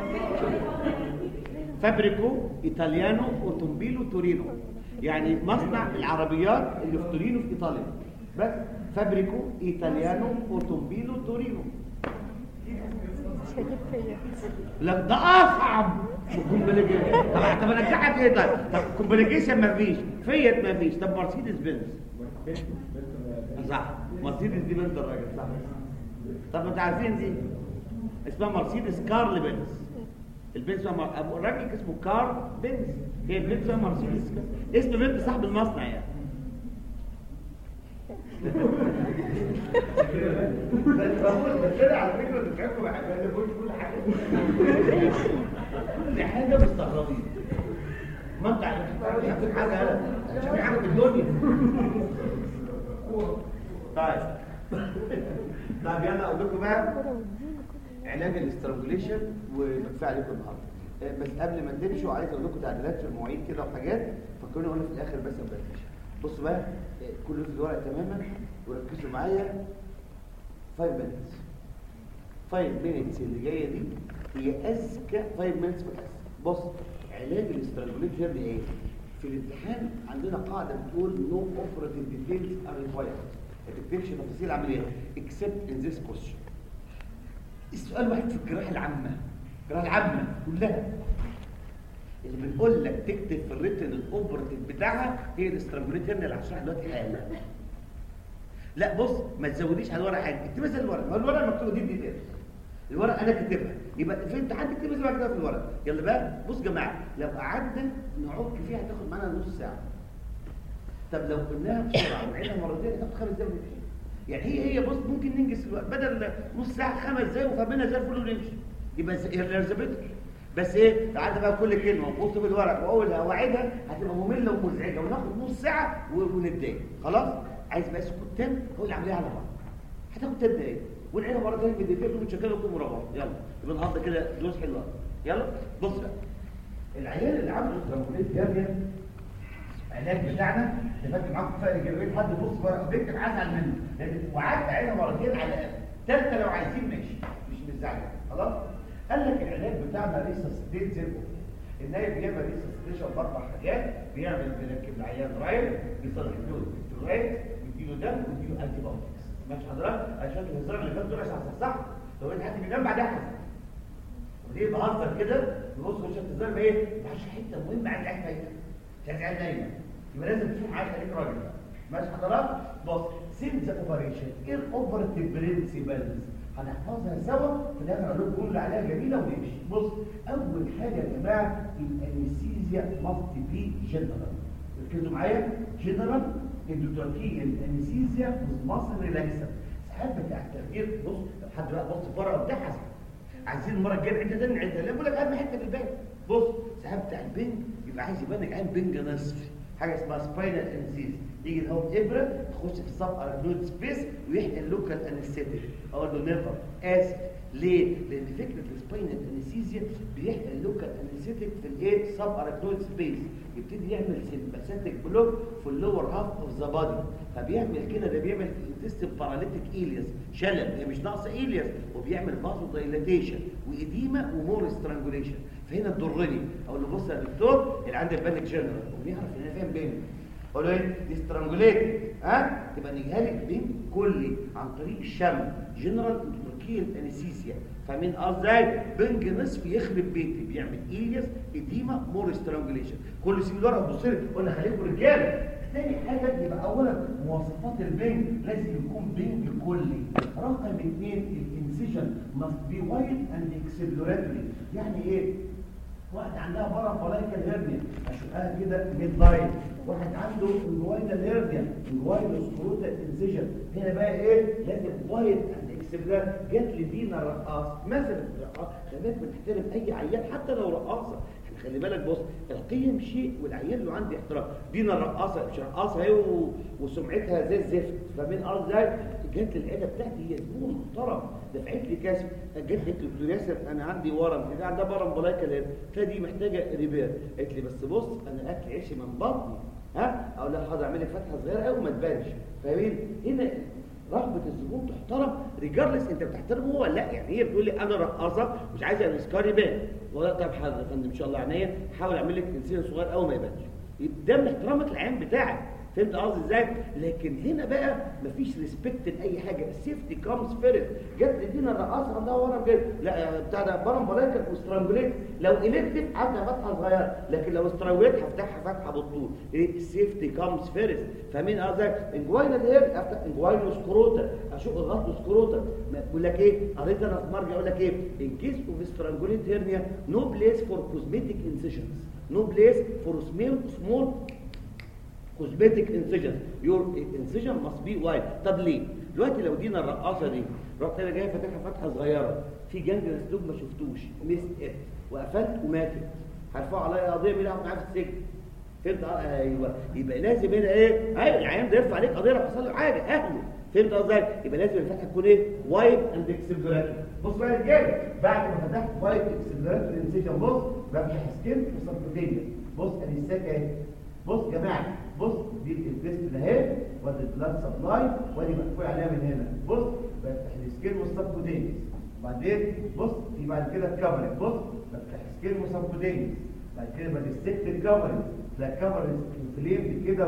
فابريكو ايطاليانو اوتومبيلو تورينو يعني مصنع العربيات اللي في تورينو في ايطاليا بس فابريكو ايطاليانو اوتومبيلو تورينو مش هجيب فيا لا ده اصعب كومبليكيشن طب طب انجحك ايه طيب طب كومبليكيشن ما فيش فيت ما فيش طب مرسيدس بنز صح مرسيدس دي بنت الراجل صح طب ما انتوا عارفين دي اسمها مرسيدس كارل بنز البنت اسمها مر... أبو الراجل اسمه كار بنز هي البنت اسمها مرسيدس اسم بنت صاحب المصنع يعني بس بقول بس انا على فكره اللي بحبه بحبها انا بقول كل حاجه كل حاجه مستغربين ما انت عارف مش عارف حاجه انا مش عارف حاجه في الدنيا طيب طيب يلا اقول لكم بقى علاج الاسترانجوليشن وبكفي عليكم النهارده آه، بس قبل ما تمشوا عايز اقول لكم تعديلات في المواعيد كده وحاجات فكروني اقول في الاخر بس قبل ما تمشوا بصوا بقى آه، كله في الورق تماما وركزوا معايا 5 minutes 5 minutes اللي جايه دي هي اذكى 5 minutes في الحصه بص علاج الاسترانجوليشن ايه في الامتحان عندنا قاعده بتقول no operative details are required ما تكتبش تفاصيل عمليه except in this question السؤال واحد في الجراحه العامه الجراحه العامه كلها اللي بنقول لك تكتب في الريتن الاوبرتيف بتاعها هي الاسترانجوليشن اللي هشرحها دلوقتي حالا لا بص ما تزوديش على الورقه حاجه اكتبها زي الورقه ما الورقه مكتوبه دي ديتيلز الورقه انا كاتبها يبقى في امتحان تكتبها زي ما كتبها في الورقه يلا بقى بص يا جماعه لو قعدنا نعك فيها هتاخد معانا نص ساعه طب لو قلناها بسرعه ونعيدها مرتين هتاخد خمس دقايق ونمشي يعني هي هي بص ممكن ننجز الوقت بدل نص ساعه خمس دقايق وفهمنا زي الفل ونمشي يبقى الريزابيتر بس ايه تعالى بقى كل كلمه وبص في الورق واقولها واعيدها هتبقى ممله ومزعجه وناخد نص ساعه و- ونتضايق خلاص عايز بقى سكوت تام هو العمليه على بعض هتاخد ثلاث دقايق ونعيدها مره ثانيه بالدقيقتين ونشكلها لكم ورا بعض يلا يبقى النهارده كده دروس حلوه يلا بص بقى العيال اللي عملوا استرامبوليت جاميه العلاج بتاعنا اللي فاكر معاكم فرق جربين حد يبص بقى بيكتب هزعل منه لان وقعدت عينها مرتين على الاقل ثالثه لو عايزين ماشي مش مزعل خلاص قال لك العلاج بتاعنا ريسستيت زي الفل النايب بيعمل ريسستيشن باربع حاجات بيعمل بيركب العيان رايل بيصلح له الكترولايت ويديله دم ويديله انتي بايوتكس ماشي حضرتك عشان الهزار اللي فات دول عشان صح لو انت حد بينام بعدها حزن وليه بهزر كده نبص عشان الهزار ما ايه ما عادش حته مهمه عند العيال فايته مش عايز عيال نايمه يبقى لازم تشوف معاك خليك راجل ماشي حضرتك بص سين ذا اوبريشن ايه الاوبرتيف برنسبلز هنحفظها سوا في الاخر اقول لكم جمله عليها جميله ونمشي بص اول حاجه يا جماعه الانستيزيا ماست بي جنرال ركزوا معايا جنرال اندوتراكيه الانستيزيا مصر ريلاكسر ساعات بتاع التفكير بص لو حد بقى بص بره وبتحس عايزين المره الجايه نعيد تاني نعيدها لا بقول لك اهم حته في البنك بص ساعات بتاع البنك يبقى عايز يبان لك عين بنج نصفي حاجه اسمها سباينال انسيز يجي هو ابره تخش في السب اركنويد سبيس ويحقن اللوكال انستيك اقول له نيفر اسف ليه؟ لان فكره السباينال انستيزيا بيحقن اللوكال انستيك في الايه؟ سب اركنويد سبيس يبتدي يعمل سمباثيك بلوك في اللور هاف اوف ذا بادي فبيعمل كده ده بيعمل انتستين باراليتيك ايلياس شلل هي مش ناقصه ايلياس وبيعمل فازو دايلاتيشن وايديما ومور سترانجوليشن فهنا تضرني اقول له بص يا دكتور اللي عندك بانك جنرال وبيعرف ان انا فاهم بينك اقول له ايه دي سترانجوليت ها تبقى نجيها لك بين كلي عن طريق الشم جنرال تركيا انستيزيا فاهمين ازاي بنج نصف يخرب بيتي بيعمل ايلياس ايديما مور سترانجوليشن كل سيب الورقه تبص لي قلنا خليكم رجاله تاني حاجه يبقى اولا مواصفات البنج لازم يكون بنج كلي رقم اثنين الانسيجن must be wide and exploratory يعني ايه واحد عندها برا فلايكال هيرنيا اشوفها كده ميد لاين واحد عنده انجوينال هيرنيا انجوينال سكروتال انسيجن هنا بقى ايه لازم وايد اند اكسبلار جات لي دينا رقاص مثلا رقاص خليك بتحترم اي عيان حتى لو رقاصه احنا خلي بالك بص القيم شيء والعيان له عندي احترام دينا الرقاصه مش رقاصه هي و... وسمعتها زي الزفت فمن ارض ازاي جات لي العيله بتاعتي هي زبون محترم دفعت لي كاس جت لي دكتور ياسر انا عندي ورم كده عندها ورم بلايكا فدي محتاجه ريبير قالت لي بس بص انا اكل عيشي من بطني ها اقول لها حاضر اعمل لك فتحه صغيره قوي ما تبانش فاهمين هنا رغبه الزبون تحترم ريجارلس انت بتحترمه هو لا يعني هي بتقول لي انا رقاصه مش عايزه الاسكار يبان ولا طب حاضر يا فندم ان شاء الله عينيا حاول اعمل لك انسان صغير قوي ما يبانش ده من احترامك العين بتاعك فهمت قصدي ازاي لكن هنا بقى مفيش ريسبكت لاي حاجه السيفتي كامز فيرست جت لدينا الرقاصه عندها ورم كده لا بتاع ده برم بلايكر وسترانجوليت لو الكتف هفتح فتحه صغيره لكن لو استرانجوليت هفتحها فتحه بالطول ايه السيفتي كامز فيرست فاهمين قصدي انجوينال هير افتح انجوينال سكروتا اشوف الغط سكروتا بقول لك ايه قريت انا في مرجع اقول لك ايه ان كيس اوف سترانجوليت هيرنيا نو بليس فور كوزميتيك انسيشنز نو بليس فور سمول سمول cosmetic incision your incision must be wide طب ليه دلوقتي لو دينا الرقاصه دي رحت انا جاي فاتحها فتحه صغيره في جنب مسلوب ما شفتوش مست وقفلت وماتت هرفعوا عليا قضيه مين هاخد معايا في السجن فهمت آه، ايوه يبقى لازم هنا ايه ايوه العيان ده يرفع عليك قضيه لو حصل له حاجه اهله فهمت قصدي يبقى لازم الفتحه تكون ايه وايد اند اكسبلوراتوري بص بقى يا رجاله بعد ما فتحت وايد اكسبلوراتوري انسيجن بص بفتح سكين وسبكوتينيا بص ادي السكه اهي بص يا جماعه بص دي الانفست اهي وادي البلاد سبلاي وادي مقفول عليها من هنا بص بفتح السكين والسبكوتينيس وبعدين بص في بعد كده الكفرنج بص بفتح سكين وسبكوتينيس بعد كده بديستكت الكفرنج ده الكفرنج انفليمد كده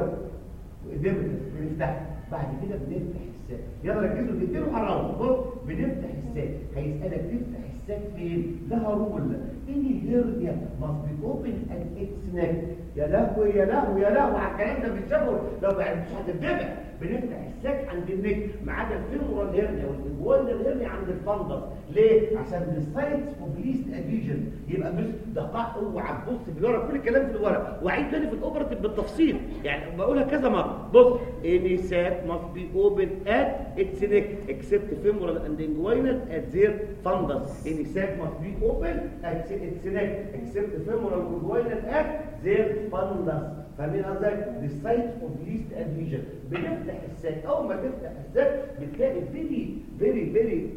وقدمت بنفتح بعد كده بنفتح الساك يلا ركزوا تديله حرام بص بنفتح الساك هيسالك تفتح الساك فين لها رول اني هيرنيا must be open at its neck يا لهوي يا لهوي يا لهوي على الكلام ده بيتشافوا لو ما عرفتش هتتدفع بنفتح الساك عند النك ما عدا الفيمورال هيرنيا والجوال هيرنيا عند الفندس ليه عشان السايتس اوف ليست اديجن يبقى مش دقائق اوعى تبص في الورق كل الكلام في الورق واعيد تاني في الاوبرتيف بالتفصيل يعني بقولها كذا مره بص any sac must be open at its neck except femoral and inguinal at their fundus any sac must be open at its neck except femoral and inguinal at their fundus فاهمين قصدي the site of least adhesion بنفتح الساك اول ما تفتح الساك بتلاقي فيري فيري فيري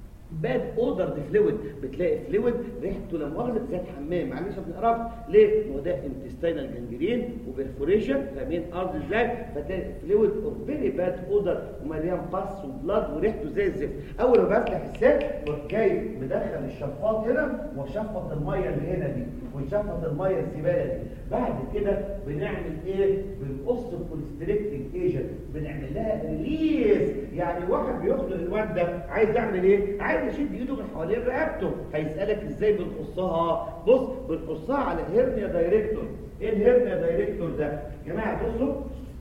باد اودر فلويد بتلاقي فلويد ريحته لما واخده زي حمام معلش ما بنعرفش ليه هو ده انتستينال جنجرين وبرفوريشن فاهمين قصدي ازاي فتلاقي فلويد اوف فيري باد اودر ومليان باس وبلاد وريحته زي الزفت اول ما بفتح الساك بروح جاي مدخل الشفاط هنا وشفط الميه اللي هنا دي ونشفط الميه الزباله دي بعد كده بنعمل ايه بنقص الكوليستريكتنج ايجنت بنعمل لها ريليز يعني واحد بيخلق الواد ده عايز يعمل ايه عايز يشد ايده من حوالين رقبته هيسالك ازاي بنقصها بص بنقصها على هيرنيا دايركتور ايه الهيرنيا دايركتور ده يا جماعه بصوا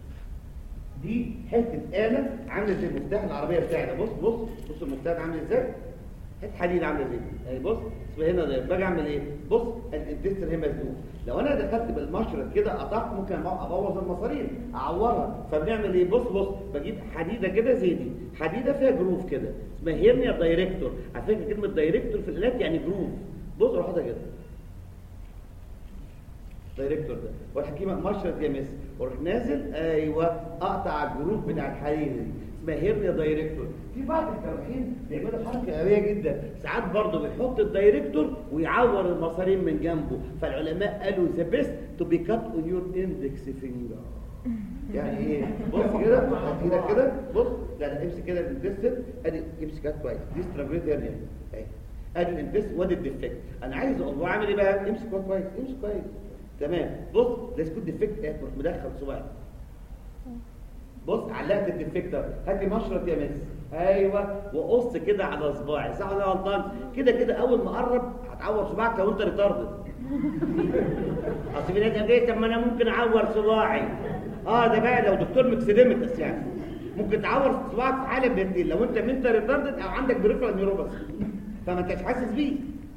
دي حته آلة عامله زي مفتاح العربيه بتاعنا بص بص بص المفتاح عامل ازاي حته حديد عامله ازاي اهي بص اسمها هنا ده باجي اعمل ايه بص الانتستر هي مسدود لو انا دخلت بالمشرط كده قطعت ممكن ابوظ المصارين اعورها فبنعمل ايه بص بص بجيب حديده كده زي دي حديده فيها جروف كده اسمها هيرنيا دايركتور على فكره كلمه دايركتور في الالات يعني جروف بص روح كده دايركتور ده والحكيمه مشرط يا مس واروح نازل ايوه اقطع الجروب بتاع الحرير دي اسمها هيرنيا دايركتور في بعض الجراحين بيعملوا حركه قويه جدا ساعات برضه بيحط الدايركتور ويعور المصارين من جنبه فالعلماء قالوا ذا بيست تو بي كات اون يور اندكس فينجر يعني ايه بص كده هات ايدك كده بص لا لا امسك كده الانتستين ادي امسك هات كويس دي سترابريت هيرنيا اهي ادي الانتست وادي الديفكت انا عايز اقول له اعمل ايه بقى امسك هو كويس امسك كويس تمام بص ده اسمه ديفكت ايه تروح مدخل صباعك بص علقت الديفكتور هات لي مشرط يا مس ايوه وقص كده على صباعي صح ولا أنا غلطان كده كده اول ما اقرب هتعور صباعك لو انت ريتاردد اصل في ناس قالت ايه طب ما انا ممكن اعور صباعي اه ده بقى لو دكتور مكسديمتس يعني ممكن تعور صباعك في حاله من الاثنين لو انت منت ريتاردد او عندك بريفرال نيوروباثي فما انتش حاسس بيه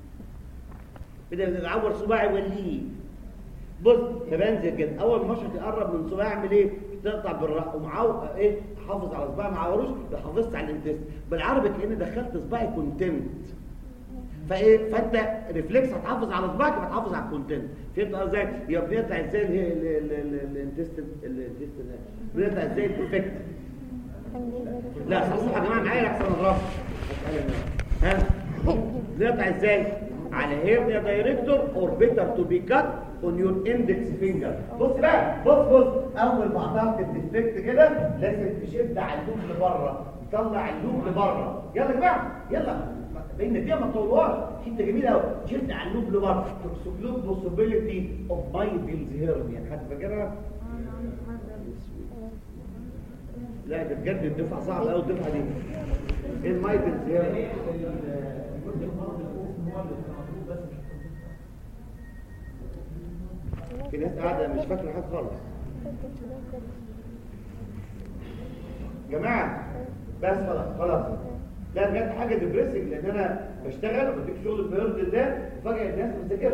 بدل تعور صباعي وليه بص فبنزل كده اول ما مشط يقرب من صباعي اعمل ايه تقطع بالراحه ومعاو ايه حافظ على صباعي ما عوروش ده حافظت على الانتست بالعربي كاني دخلت صباعي كونتنت فايه فانت ريفلكس هتحافظ على صباعك يبقى تحافظ على الكونتنت فهمت قصدي ازاي يبقى بنقطع ازاي ال- ال- ال- ال- الانتستين الانتستين بنقطع ازاي الديفكت لا صح صح يا جماعه معايا احسن اضرب ها نقطع ازاي على هيرنيا دايركتور اور بيتر تو بي كات اون يور اندكس فينجر بص بقى بص بص اول ما قطعت الديفكت كده لازم تشد على اللوب لبره تطلع اللوب لبره يلا يا جماعه يلا بين فيها ما تطولهاش حته جميله قوي شد على اللوب لبره تكسب لوب بوسيبيليتي اوف مايبلز هيرنيا حد فاكرها لا ده بجد الدفعه صعبه قوي الدفعه دي ايه المايبلز هيرنيا في ناس قاعده مش فاكره حاجه خالص جماعه بس خلاص خلاص لا بجد حاجه ديبريسنج لان انا بشتغل وبديك شغل البيرد ده وفجاه الناس ما بتذاكرش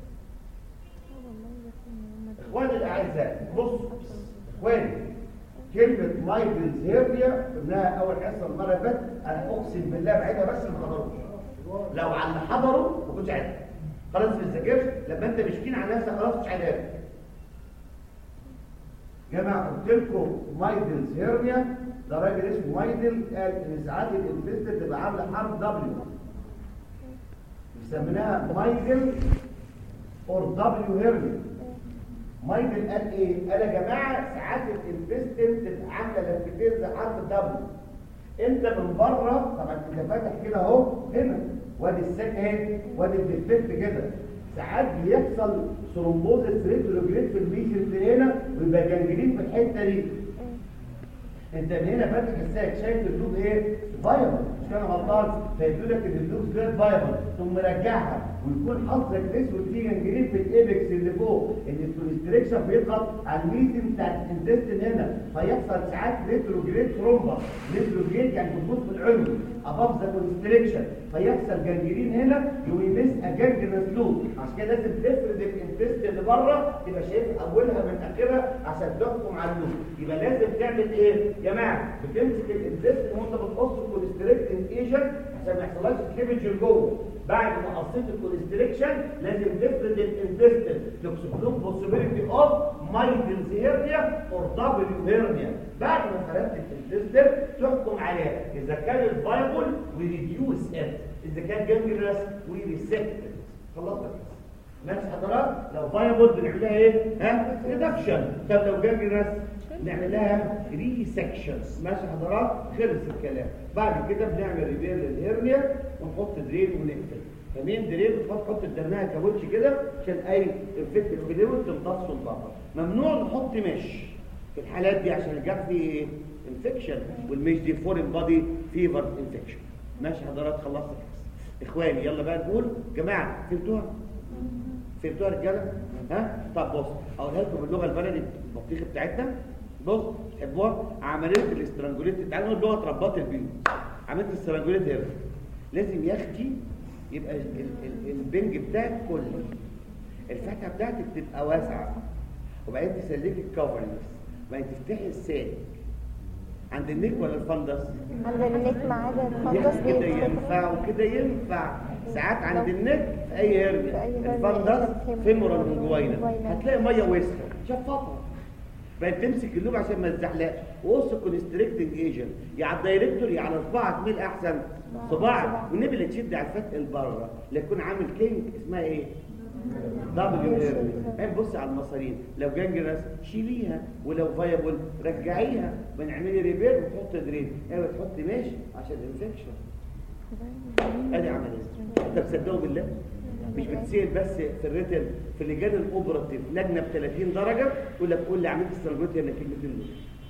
اخواني الاعزاء بص اخواني كلمه مايبلز هيرنيا قلناها اول حصه المره اللي فاتت انا اقسم بالله بعيدها بس ما حضروش لو على اللي حضروا ما كنتش عارف خلاص ما تذاكرش لما انت مشكين على نفسك خلاص مش عارف جماعه قلت لكم مايدلز هيرنيا ده راجل اسمه مايدل قال ان ساعات الانفست تبقى عامله حرف دبليو بيسميناها مايدل اور دبليو هيرنيا مايدل قال ايه قال يا جماعه ساعات الانفستنت تبقى عامله لفتين زي حرف دبليو انت من بره طبعا انت فاتح كده اهو هنا وادي السك اهي وادي الديفكت كده ساعات بيحصل ثرومبوزس ريتروجريد في الميجنز هنا ويبقى جنجرين في الحته دي انت من هنا فاتح الساك شايف اللوب ايه فايبل مش كان غلطان فيقول لك ان اللوب غير فايبل ثم مرجعها ويكون حظك اسود فيه جنجرين في الايبكس اللي فوق ان الكونستريكشن بيضغط على الميزن بتاع الانتستين هنا فيحصل ساعات ريتروجريد ثرومبا ريتروجريد يعني بتبص في العلوي اباف ذا كونستريكشن فيحصل جنجرين هنا يمس اجنجرس لوب عشان كده لازم تفرد الانتستين اللي بره تبقى شايف اولها من اخرها عشان تحكم على اللوب يبقى لازم تعمل ايه يا جماعه بتمسك الانتستين وانت بتقص الكونستريكتنج ايجنت عشان ما يحصلهاش كليفج لجوه بعد ما قصيت الكونستريكشن لازم تفرد الانتستين تكسب لوب بوسيبيليتي اوف مايدلز هيرنيا اور دبليو هيرنيا بعد ما فردت الانتستين تحكم عليها اذا كان الفايبل وريديوس ات اذا كان جنجرس وريسكت خلصت ماشي حضرات لو فايبل بنعملها ايه ها ريدكشن طب لو جنجرس نعمل لها ريسكشن ماشي حضرات خلص الكلام بعد كده بنعمل ريبير للهرنيا ونحط درين ونقفل فمين درين بتحط حط الدرنها كابوتش كده عشان اي انفكت فلويد تمتصه لبره ممنوع نحط مش في الحالات دي عشان الجرح فيه انفكشن والمش دي فورين بادي فيفر انفكشن ماشي حضرات خلصت الكاس اخواني يلا بقى نقول جماعه فهمتوها فهمتوها يا رجاله ها طب بص اقولها لكم باللغه البلدي البطيخه بتاعتنا بص تحبوها عمليه الاسترانجوليت تعالوا نقول لغه رباط البيوت عمليه الاسترانجوليت هنا لازم يا اختي يبقى ال- ال- البنج بتاعك كله الفتحه بتاعتك تبقى واسعه وبعدين تسلكي الكفرنجز وبعدين تفتحي الساك عند النك ولا الفندس عند النك ما عدا الفندس كده بيتفتح ينفع وكده ينفع ساعات عند النك في اي في هرنيا أي هرنيا الفندس فيمورال. فيمورال من جوينا جوينا. هتلاقي ميه وسخه شفطها بقى تمسك اللوب عشان ما تزحلقش وقص كونستريكتنج ايجنت يا على الدايركتور يا على صباعك مين احسن صباعك والنبي اللي تشد على الفتق البره لا يكون عامل كينج اسمها ايه دبليو ار عين بص على المصارين لو جانجرس شيليها ولو فايبل رجعيها بنعملي ريبير وتحط درين ايوه تحط ماشي عشان الانفكشن ادي عمليه انت بتصدقوا بالله مش بتسال بس في الريتن في اللجان الاوبراتيف لجنه ب 30 درجه يقول لك قول لي عملت استرجوتي انا كلمتين دول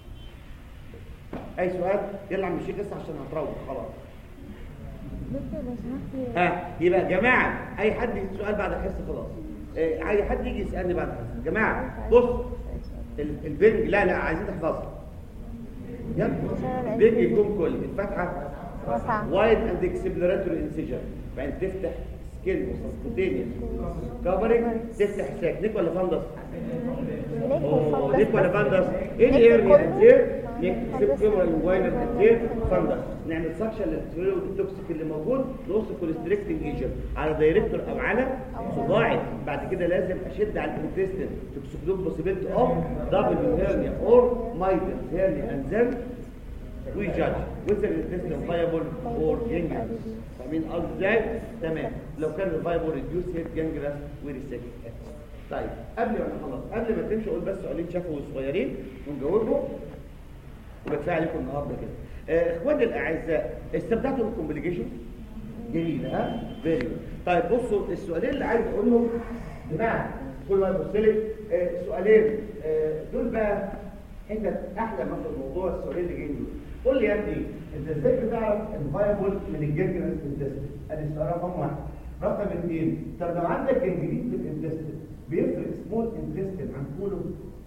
اي سؤال يلا يا عم الشيخ لسه عشان هتروح خلاص دكتور لو سمحت ها يبقى يا جماعه اي حد يسال سؤال بعد الحصه خلاص آه، اي حد يجي يسالني بعد الحصه يا جماعه بص ال- البنج لا لا عايزين تحفظها يلا البنج يكون كل الفتحه واسعة وايد اند اكسبلوراتوري انسجن بعدين تفتح سكين وسبكوتينيا كفرنج تفتح ساك نيك ولا فندس نيك أوه، وفندس نيك ولا بس. فندس ايه الاريا كله. انتير نيك فندس. سيب ولا موبايل انتير فندس نعمل سكشن للتريلو التوكسيك اللي موجود نقص كوليستريكتنج ايجنت على دايركتور او على صباعي بعد كده لازم اشد على الانتستين توكسيكلوب بوسيبيلتي اوف دبل هيرنيا اور مايدل هيرنيا اند ذن وي جادج whether الانتستين فايبل اور جنجرس فاهمين قصدي ازاي؟ تمام لو كان الفايبل ريديوس هيت جنجرس وريسكت طيب قبل ما نخلص قبل ما تمشي اقول بس سؤالين شافوا صغيرين ونجاوبهم وبكفي عليكم النهارده كده آه، اخواني الاعزاء استمتعتوا بالكومبليكيشن جميل ها فيري طيب بصوا السؤالين اللي عايز اقولهم جماعه كل ما يبص لي آه، سؤالين آه، دول بقى انت احلى ما في الموضوع السؤالين اللي جايين دول قول لي يا ابني انت ازاي بتعرف الفايبل من الجنجرس انتستين ادي السؤال رقم واحد رقم اثنين طب لو عندك جنجريت في الانتستين بيفرق سمول انتستين عن كولو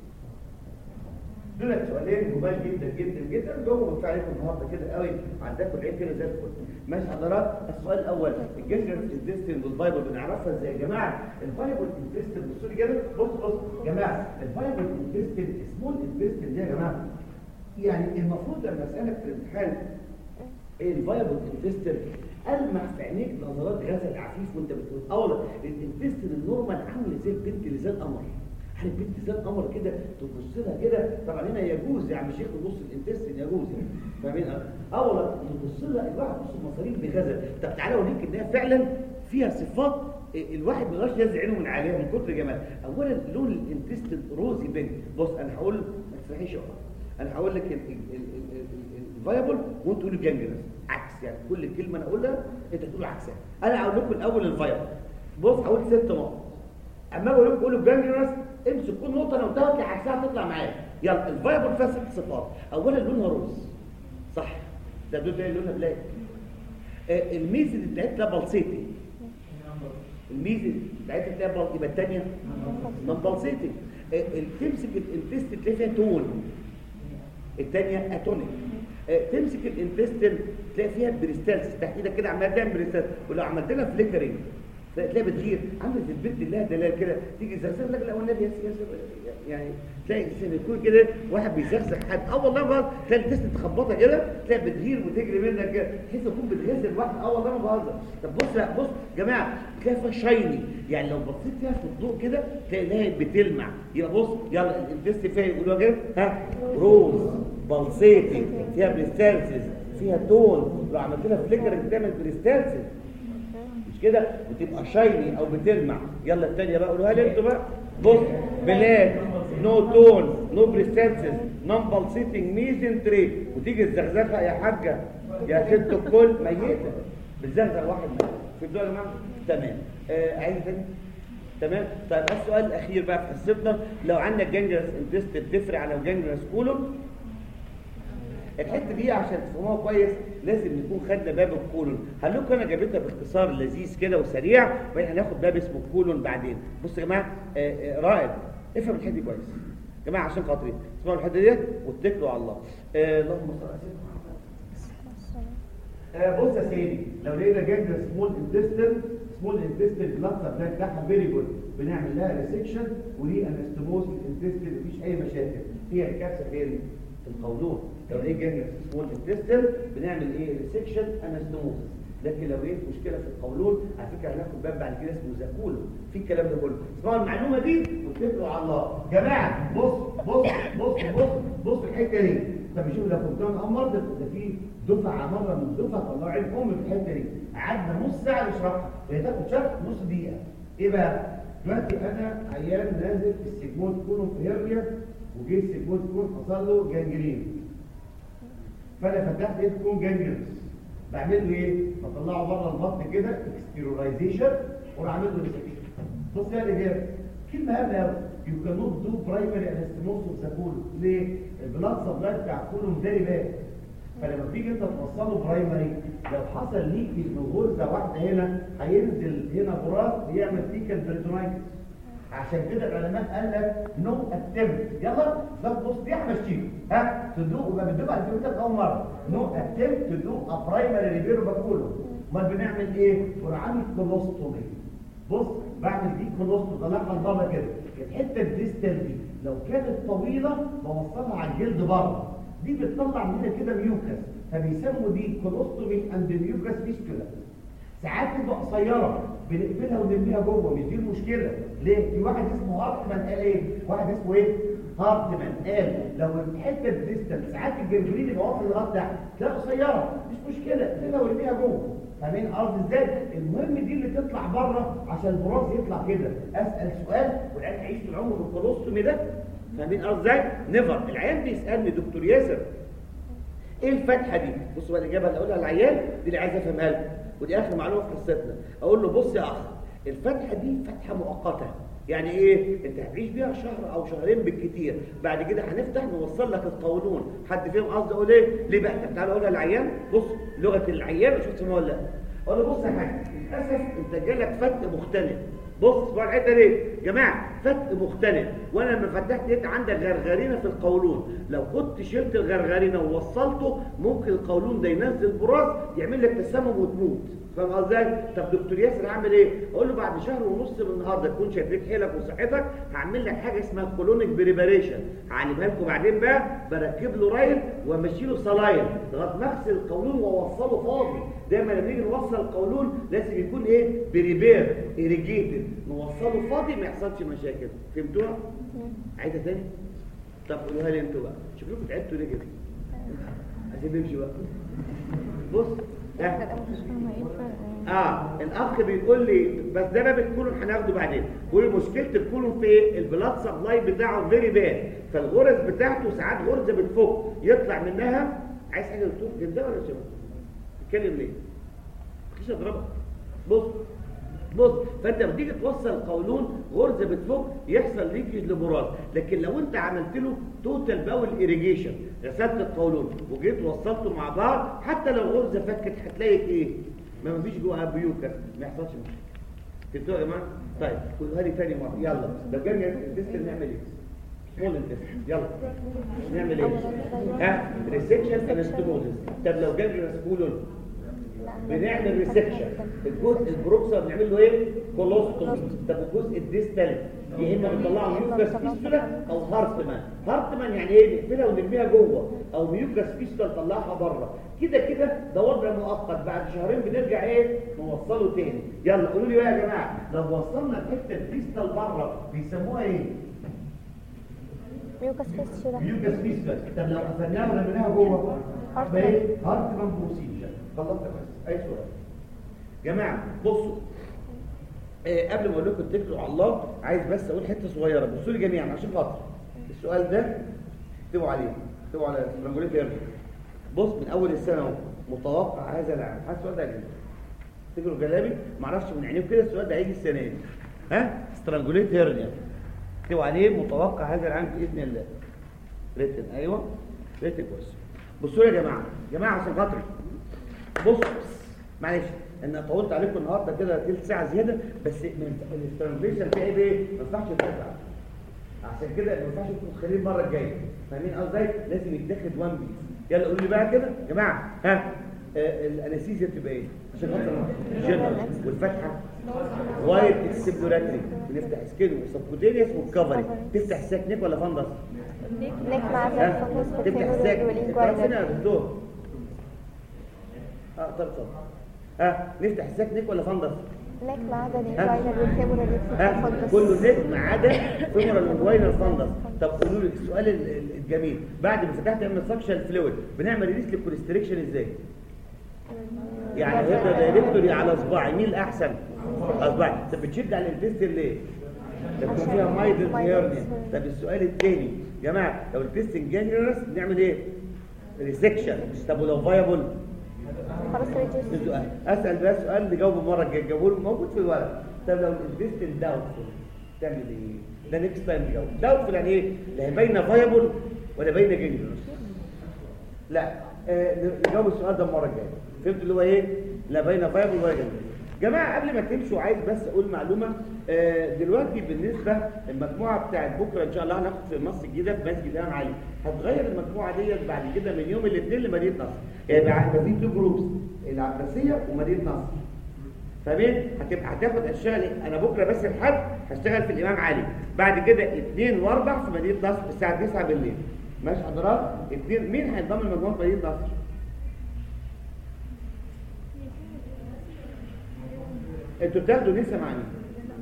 دول سؤالين جمال جدا جدا جدا جوه بتاع عليكم النهارده كده قوي عندكم العين كده زي الفل ماشي حضرات السؤال الاول الجسر انتستين والفايبر بنعرفها ازاي يا جماعه الفايبر انتستين بصوا لي كده بص بص يا جماعه الفايبر انتستين سمول انتستين دي يا جماعه يعني المفروض لما اسالك في الامتحان ايه الفايبل انتستين المح في عينيك نظرات غزل عفيف وانت بتقول اولا الانتستين النورمال عامل زي البنت اللي زي القمر عارف بنت زي القمر كده تبص لها كده طبعا هنا يجوز يعني شيخ نص الانتستين يجوز يعني فاهمين اولا تبص لها الواحد بص المصاريف بغزل طب تعالى اوريك انها فعلا فيها صفات الواحد ما يقدرش ينزع عينه من عليها من كتر جمالها اولا لون الانتستين روزي بينك بص انا هقول ما تفرحيش يا انا هقول لك الفايبل وانت تقول الجنجرس عكس يعني كل كلمه انا اقولها انت تقول عكسها انا هقول لكم الاول الفايبل بص هقول ست نقط اما اقول لكم قولوا الجنجرس امسك كل نقطه انا قلتها تلاقي عكسها تطلع معايا يلا الفايبل فيها ست صفات اولا لونها روز صح ده دول ده لونها بلاك آه الميزه اللي بتاعتها بلسيتي الميزه بتاعتها تلاقيها بل... يبقى الثانيه من بلسيتي آه تمسك الانتست تلاقي فيها تون الثانيه اتونيك آه تمسك الانتستين تلاقي فيها بريستالس تحت ايدك كده عمال تعمل بريستالس ولو عملت لها فليكرنج تلاقي بتغير عامله زي البنت اللي لها دلال كده تيجي زرزر لك لا والنبي يا سياسي يعني تلاقي زي ما يكون كده واحد بيزغزغ حد اه والله ما تلاقي الناس تخبطها كده تلاقي بتغير وتجري منك كده تحس تكون بتغزل واحد اه والله ما بهزر طب بص لا بص يا جماعه تلاقي فيها شايني يعني لو بصيت فيها في الضوء كده تلاقي لها بتلمع يبقى بص يلا الانتست فيها يقولوا كده ها روز بلسيتي فيها بريستالسز فيها تون لو عملت لها فليكرنج بتعمل بريستالسز مش كده بتبقى شايني او بتلمع يلا الثانيه بقى قولوها لي انتوا بقى بص بلاك نو تون نو بريستانسز نون بالسيتنج ميزنتري وتيجي تزغزغها يا حاجه يا ست الكل ميته بتزغزغ واحد ميت في الدول يا جماعه تمام آه عايز تاني تمام طيب السؤال الاخير بقى في حصتنا لو عندك جنجرس انتست تفرق على جنجرس كولون الحته دي عشان تفهموها كويس لازم نكون خدنا باب الكولون هقول لكم انا جابتها باختصار لذيذ كده وسريع وبعدين هناخد باب اسمه الكولون بعدين بصوا يا جماعه آه آه رائد افهم الحته دي كويس يا جماعه عشان خاطري اسمعوا الحته ديت واتكلوا على الله آه اللهم صل على سيدنا محمد آه بص يا سيدي لو لقينا جنجر سمول انتستين سمول انتستين بلاستر ده بتاعها فيري جود بنعمل لها ريسكشن وليه انستموز الانتستين مفيش اي مشاكل فيها الكبسه فين القولون لو لقيت جانجرينس في سمول انتستين بنعمل ايه ريسكشن انستموزس لكن لو لقيت مشكله في القولون على فكره هناخد باب بعد كده اسمه زاكولو في الكلام ده كله اسمعوا المعلومه دي واتكلوا على الله جماعه بص بص بص بص بص في الحته دي طب شوف لو كنت انا امر ده ده في دفعه مره من الدفعه طلعوا عين ام في الحته دي قعدنا نص ساعه نشرحها وهي تاخد شرح نص دقيقه ايه بقى دلوقتي انا عيان نازل في السيجموند كولون في هيرنيا وجه السيجموند كولون حصل له جانجرين فانا فتحت ايد كون جانجرينس بعمل له ايه بطلعه بره البطن كده اكستيرولايزيشن واروح عامل له ريسكشن بص يا رجاله كلمه قبل قوي يو كان نوت دو برايمري انستموس اوف كولون ليه البلاد سبلاي بتاع الكولون فيري باد فلما تيجي انت توصله برايمري لو حصل ليكي من غرزه واحده هنا هينزل هنا براس يعمل فيكال بريتونايتس عشان كده العلماء قال لك نو اتمت يلا ده بص دي همشيك ها تدوق يبقى بتدوق على الفيتامين اول مره نو اتمت تدوق ا برايمري ريفيرو باكولو امال بنعمل ايه ونعمل كولوستومي بص بعمل دي كولوستومي طلعها لبره كده الحته الديستال دي لو كانت طويله بوصلها على الجلد بره دي بتطلع منها كده ميوكس فبيسموا دي كولوستومي اند ميوكس فيستولا ساعات تبقى قصيره بنقفلها ونرميها جوه مش دي المشكله ليه في واحد اسمه هارتمان قال ايه واحد اسمه ايه هارتمان قال لو الحته الديستنس ساعات الجنجرين يبقى واصل لغايه تحت تلاقيها قصيره مش مشكله اقفلها وارميها جوه فاهمين الارض ازاي المهم دي اللي تطلع بره عشان البراز يطلع كده اسال سؤال والعيال هيعيش طول عمره بالكولوستومي ده فاهمين الارض ازاي نيفر العيال بيسالني دكتور ياسر ايه الفتحه دي بصوا بقى الاجابه اللي اقولها للعيال دي اللي عايز افهمها لكم ودي اخر معلومه في قصتنا اقول له بص يا اخ الفتحه دي فتحه مؤقته يعني ايه انت هتعيش بيها شهر او شهرين بالكتير بعد كده هنفتح نوصل لك القولون حد فيهم قصدي اقول ايه ليه بقى طب تعالى اقولها للعيان بص لغه العيان شفت ولا لا اقول له بص يا حاج للاسف انت جالك فتح مختلف بص اسمعوا الحته دي يا جماعه فتق مختلف وانا لما فتحت لقيت عندك غرغرينه في القولون لو كنت شلت الغرغرينه ووصلته ممكن القولون ده ينزل براز يعمل لك تسمم وتموت فاهم ازاي طب دكتور ياسر هعمل ايه اقول له بعد شهر ونص من النهارده تكون شديت حيلك وصحتك هعمل لك حاجه اسمها كولونيك بريباريشن هعلمها لكم بعدين بقى بركب له رايل وامشي له صلاين لغايه ما اغسل القولون واوصله فاضي دايما لما نيجي نوصل القولون لازم يكون ايه بريبير اريجيتد نوصله فاضي ما يحصلش مشاكل فهمتوها عايزه تاني طب قولوها لي انتوا بقى شكلكم تعبتوا ليه كده عايزين نمشي بقى بص ده مش فاهمة ايه الفرق يعني. اه الاخ بيقول لي بس ده باب الكولون هناخده بعدين بيقول لي مشكله الكولون في البلاد سبلاي بتاعه فيري باد فالغرز بتاعته ساعات غرزه بتفك يطلع منها عايز حاجه يا دكتور جدا ولا شباب تتكلم ليه مفيش اضربك بص بص فانت لما تيجي توصل القولون غرزه بتفك يحصل ليكج لبراز لكن لو انت عملت له توتال باول ايريجيشن غسلت القولون وجيت وصلته مع بعض حتى لو غرزه فكت هتلاقي ايه ما مفيش جواها بيوكس ما يحصلش مشكله فهمتوا يا جماعه طيب قولها لي تاني مره يلا لو جالنا الديستل نعمل ايه سمول انتستين يلا نعمل ايه ها ريسكشن انستموزس طب لو جالنا سكولون بنعمل ريسكشن الجزء البروكسر بنعمل له ايه كولوستومي طب الجزء الديستال يا اما بنطلعه ميوكاس فيستولا او هارتمان هارتمان يعني ايه نقفلها ونرميها جوه او ميوكاس فيستولا نطلعها بره كده كده ده وضع مؤقت بعد شهرين بنرجع ايه نوصله تاني يلا قولوا لي بقى يا جماعه لو وصلنا الحته الديستال بره بيسموها ايه ميوكاس فيستولا ميوكاس فيستولا طب لو قفلناها ورميناها جوه هارتمان. يبقى ايه هارتمان بروسيجر خلصت بس اي سؤال جماعه بصوا آه قبل ما اقول لكم اتكلوا على الله عايز بس اقول حته صغيره بصوا لي جميعا عشان خاطر السؤال ده اكتبوا عليه اكتبوا على سترانجوليت هيرني بص من اول السنه اهو متوقع هذا العام هات السؤال ده يا جماعه تفتكروا جلابي ما اعرفش من عينيكم كده السؤال ده هيجي السنه دي ها سترانجوليت هيرنيا اكتبوا عليه متوقع هذا العام باذن الله ريتن ايوه ريتن كويس بصوا يا جماعه جماعه عشان خاطري بص معلش انا طولت عليكم النهارده كده تلت ساعه زياده بس الترانزليشن فيها ايه ما ينفعش تتابع عشان كده ما ينفعش انتوا تخليه المره الجايه فاهمين قصدي ازاي لازم يتاخد وان بيس يلا قولوا لي بقى كده يا جماعه ها آه الانستيزيا بتبقى ايه عشان خاطر جنرال والفتحه وايد اكسبلوراتري بنفتح سكين وسبكوتينيوس والكفري تفتح ساك نيك ولا فندس نيك مع ها الفوكس تفتح ساك والانكوايزر فين يا دكتور اه طب طب ها نفتح ساك نيك ولا فندس نيك ما عدا الانكوايزر والفيبرال ها كله نيك ما عدا فيمورال وواينر فندس طب قولوا لي السؤال ال- ال- الجميل بعد ما فتحت اعمل سكشن فلويد بنعمل ريليس للكونستريكشن ازاي يعني هيبقى دايركتوري على صباعي مين الاحسن اصبعي طب بتشد على الانتستين ليه ده بيكون فيها مايدل هيرنيا طب السؤال الثاني يا جماعه لو الانتستين جانجرس نعمل ايه ريسكشن طب ولو فايبل خلاص ريجيست سؤال اسال بقى سؤال نجاوبه المره الجايه جاوبه موجود في الورق طب لو الانفستنت داوتفول تعمل ايه؟ ده نكست تايم نجاوب داوتفول يعني ايه؟ لا هي باينه فايبل ولا باينه جنجرس لا آه نجاوب السؤال ده المره الجايه فهمت اللي هو ايه؟ لا باينه فايبل ولا جنجرس جماعه قبل ما تمشوا عايز بس اقول معلومه آه دلوقتي بالنسبه المجموعه بتاعت بكره ان شاء الله هناخد في مصر الجديده في مسجد الامام علي هتغير المجموعه ديت بعد كده من يوم الاثنين لمدينه نصر يعني هيبقى في تو جروبس العباسيه ومدينه نصر فاهمين هتبقى هتاخد اشتغل إيه؟ انا بكره بس الحد هشتغل في الامام علي بعد كده اثنين واربع في مدينه نصر الساعه 9 بالليل ماشي حضرات اثنين مين هينضم لمجموعه مدينه نصر انتوا بتاخدوا نسا مع مين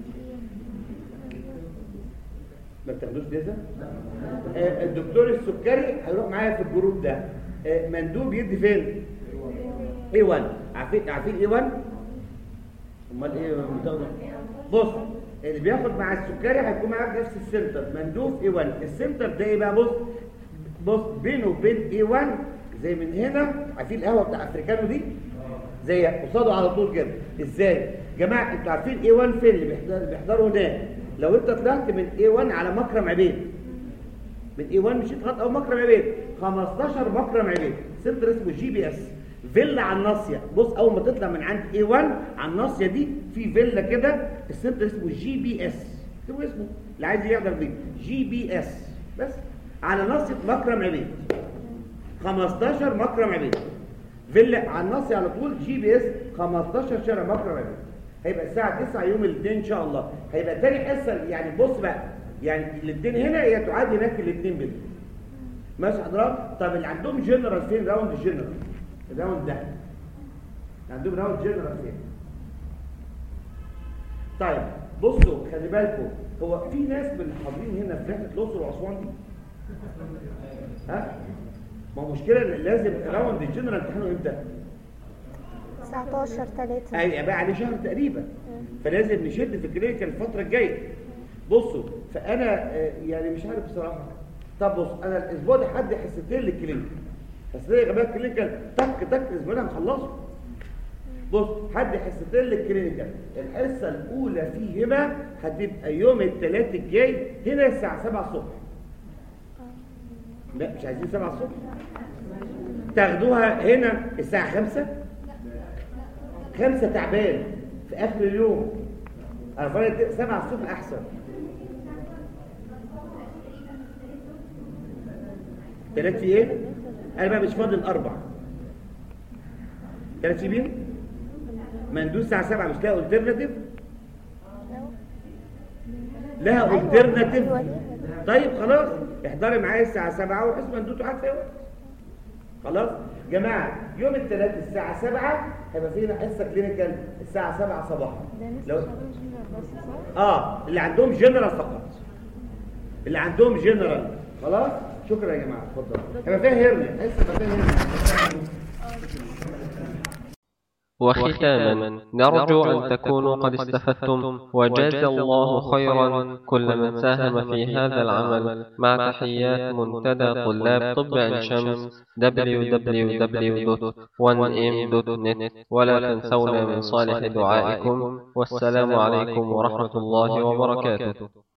ما بتاخدوش نسا آه الدكتور السكري هيروح معايا في الجروب ده آه مندوب يدي فين اي 1 عارفين عارفين اي 1 امال ايه بتاخدوا بص اللي بياخد مع السكري هيكون معاه في نفس السنتر مندوب اي 1 السنتر ده ايه بقى بص بص بينه وبين اي 1 زي من هنا عارفين القهوه بتاع افريكانو دي زي قصاده على طول كده ازاي جماعه انتوا عارفين اي 1 فين اللي بيحضر- اللي بيحضروا هناك لو انت طلعت من اي 1 على مكرم عبيد من اي 1 مشيت خط او مكرم عبيد 15 مكرم عبيد سنتر اسمه جي بي اس فيلا على الناصيه بص اول ما تطلع من عند اي 1 على الناصيه دي في فيلا كده السنتر اسمه جي بي اس هو اسمه اللي عايز يحضر دي جي بي اس بس على ناصيه مكرم عبيد 15 مكرم عبيد فيلا على الناصية على طول جي بي اس 15 شارع مكرم عبيد هيبقى الساعة 9 يوم الاثنين ان شاء الله هيبقى تاني حصة يعني بص بقى يعني الاثنين هنا هي تعادل هناك الاثنين بالليل ماشي حضرتك طب اللي عندهم جنرال فين راوند جنرال الراوند ده عندهم راوند جنرال فين طيب بصوا خلي بالكم هو في ناس من الحاضرين هنا في رحله الاقصر واسوان دي ها ما هو مشكله ان لازم راوند الجنرال امتحانه امتى 19 3 اي بقى عليه شهر تقريبا فلازم نشد في الكلينيكال الفتره الجايه بصوا فانا آه، يعني مش عارف بصراحه طب بص انا الاسبوع ده حد حصتين للكلينيكال حصتين يا جماعه الكلينيكال تك تك الاسبوع ده هنخلصه بص حد حصتين للكلينيكال الحصه الاولى فيهما هتبقى يوم الثلاث الجاي هنا الساعه 7 الصبح لا مش عايزين 7 الصبح تاخدوها هنا الساعه 5 خمسة تعبان في آخر اليوم أنا فرق سبعة الصبح أحسن تلات في إيه؟ أنا بقى مش فاضي الأربع تلات في مين؟ مندوب الساعة سبعة مش لها ألترناتيف؟ لها أيوة، ألترناتيف أيوة، ليها. طيب خلاص احضري معايا الساعة سبعة وحسب مندوب قاعد فيها وقت خلاص جماعة يوم الثلاث الساعة 7 هيبقى فينا حصة كلينيكال الساعة 7 صباحا لو اه اللي عندهم جنرال فقط اللي عندهم جنرال خلاص شكرا يا جماعة اتفضل هيبقى فيها هيرنيا حصة هيبقى فيها هيرنيا وختاما نرجو أن تكونوا قد استفدتم وجاز الله خيرا كل من ساهم في هذا العمل مع تحيات منتدى طلاب طب عين شمس www.1m.net ولا تنسونا من صالح دعائكم والسلام عليكم ورحمة الله وبركاته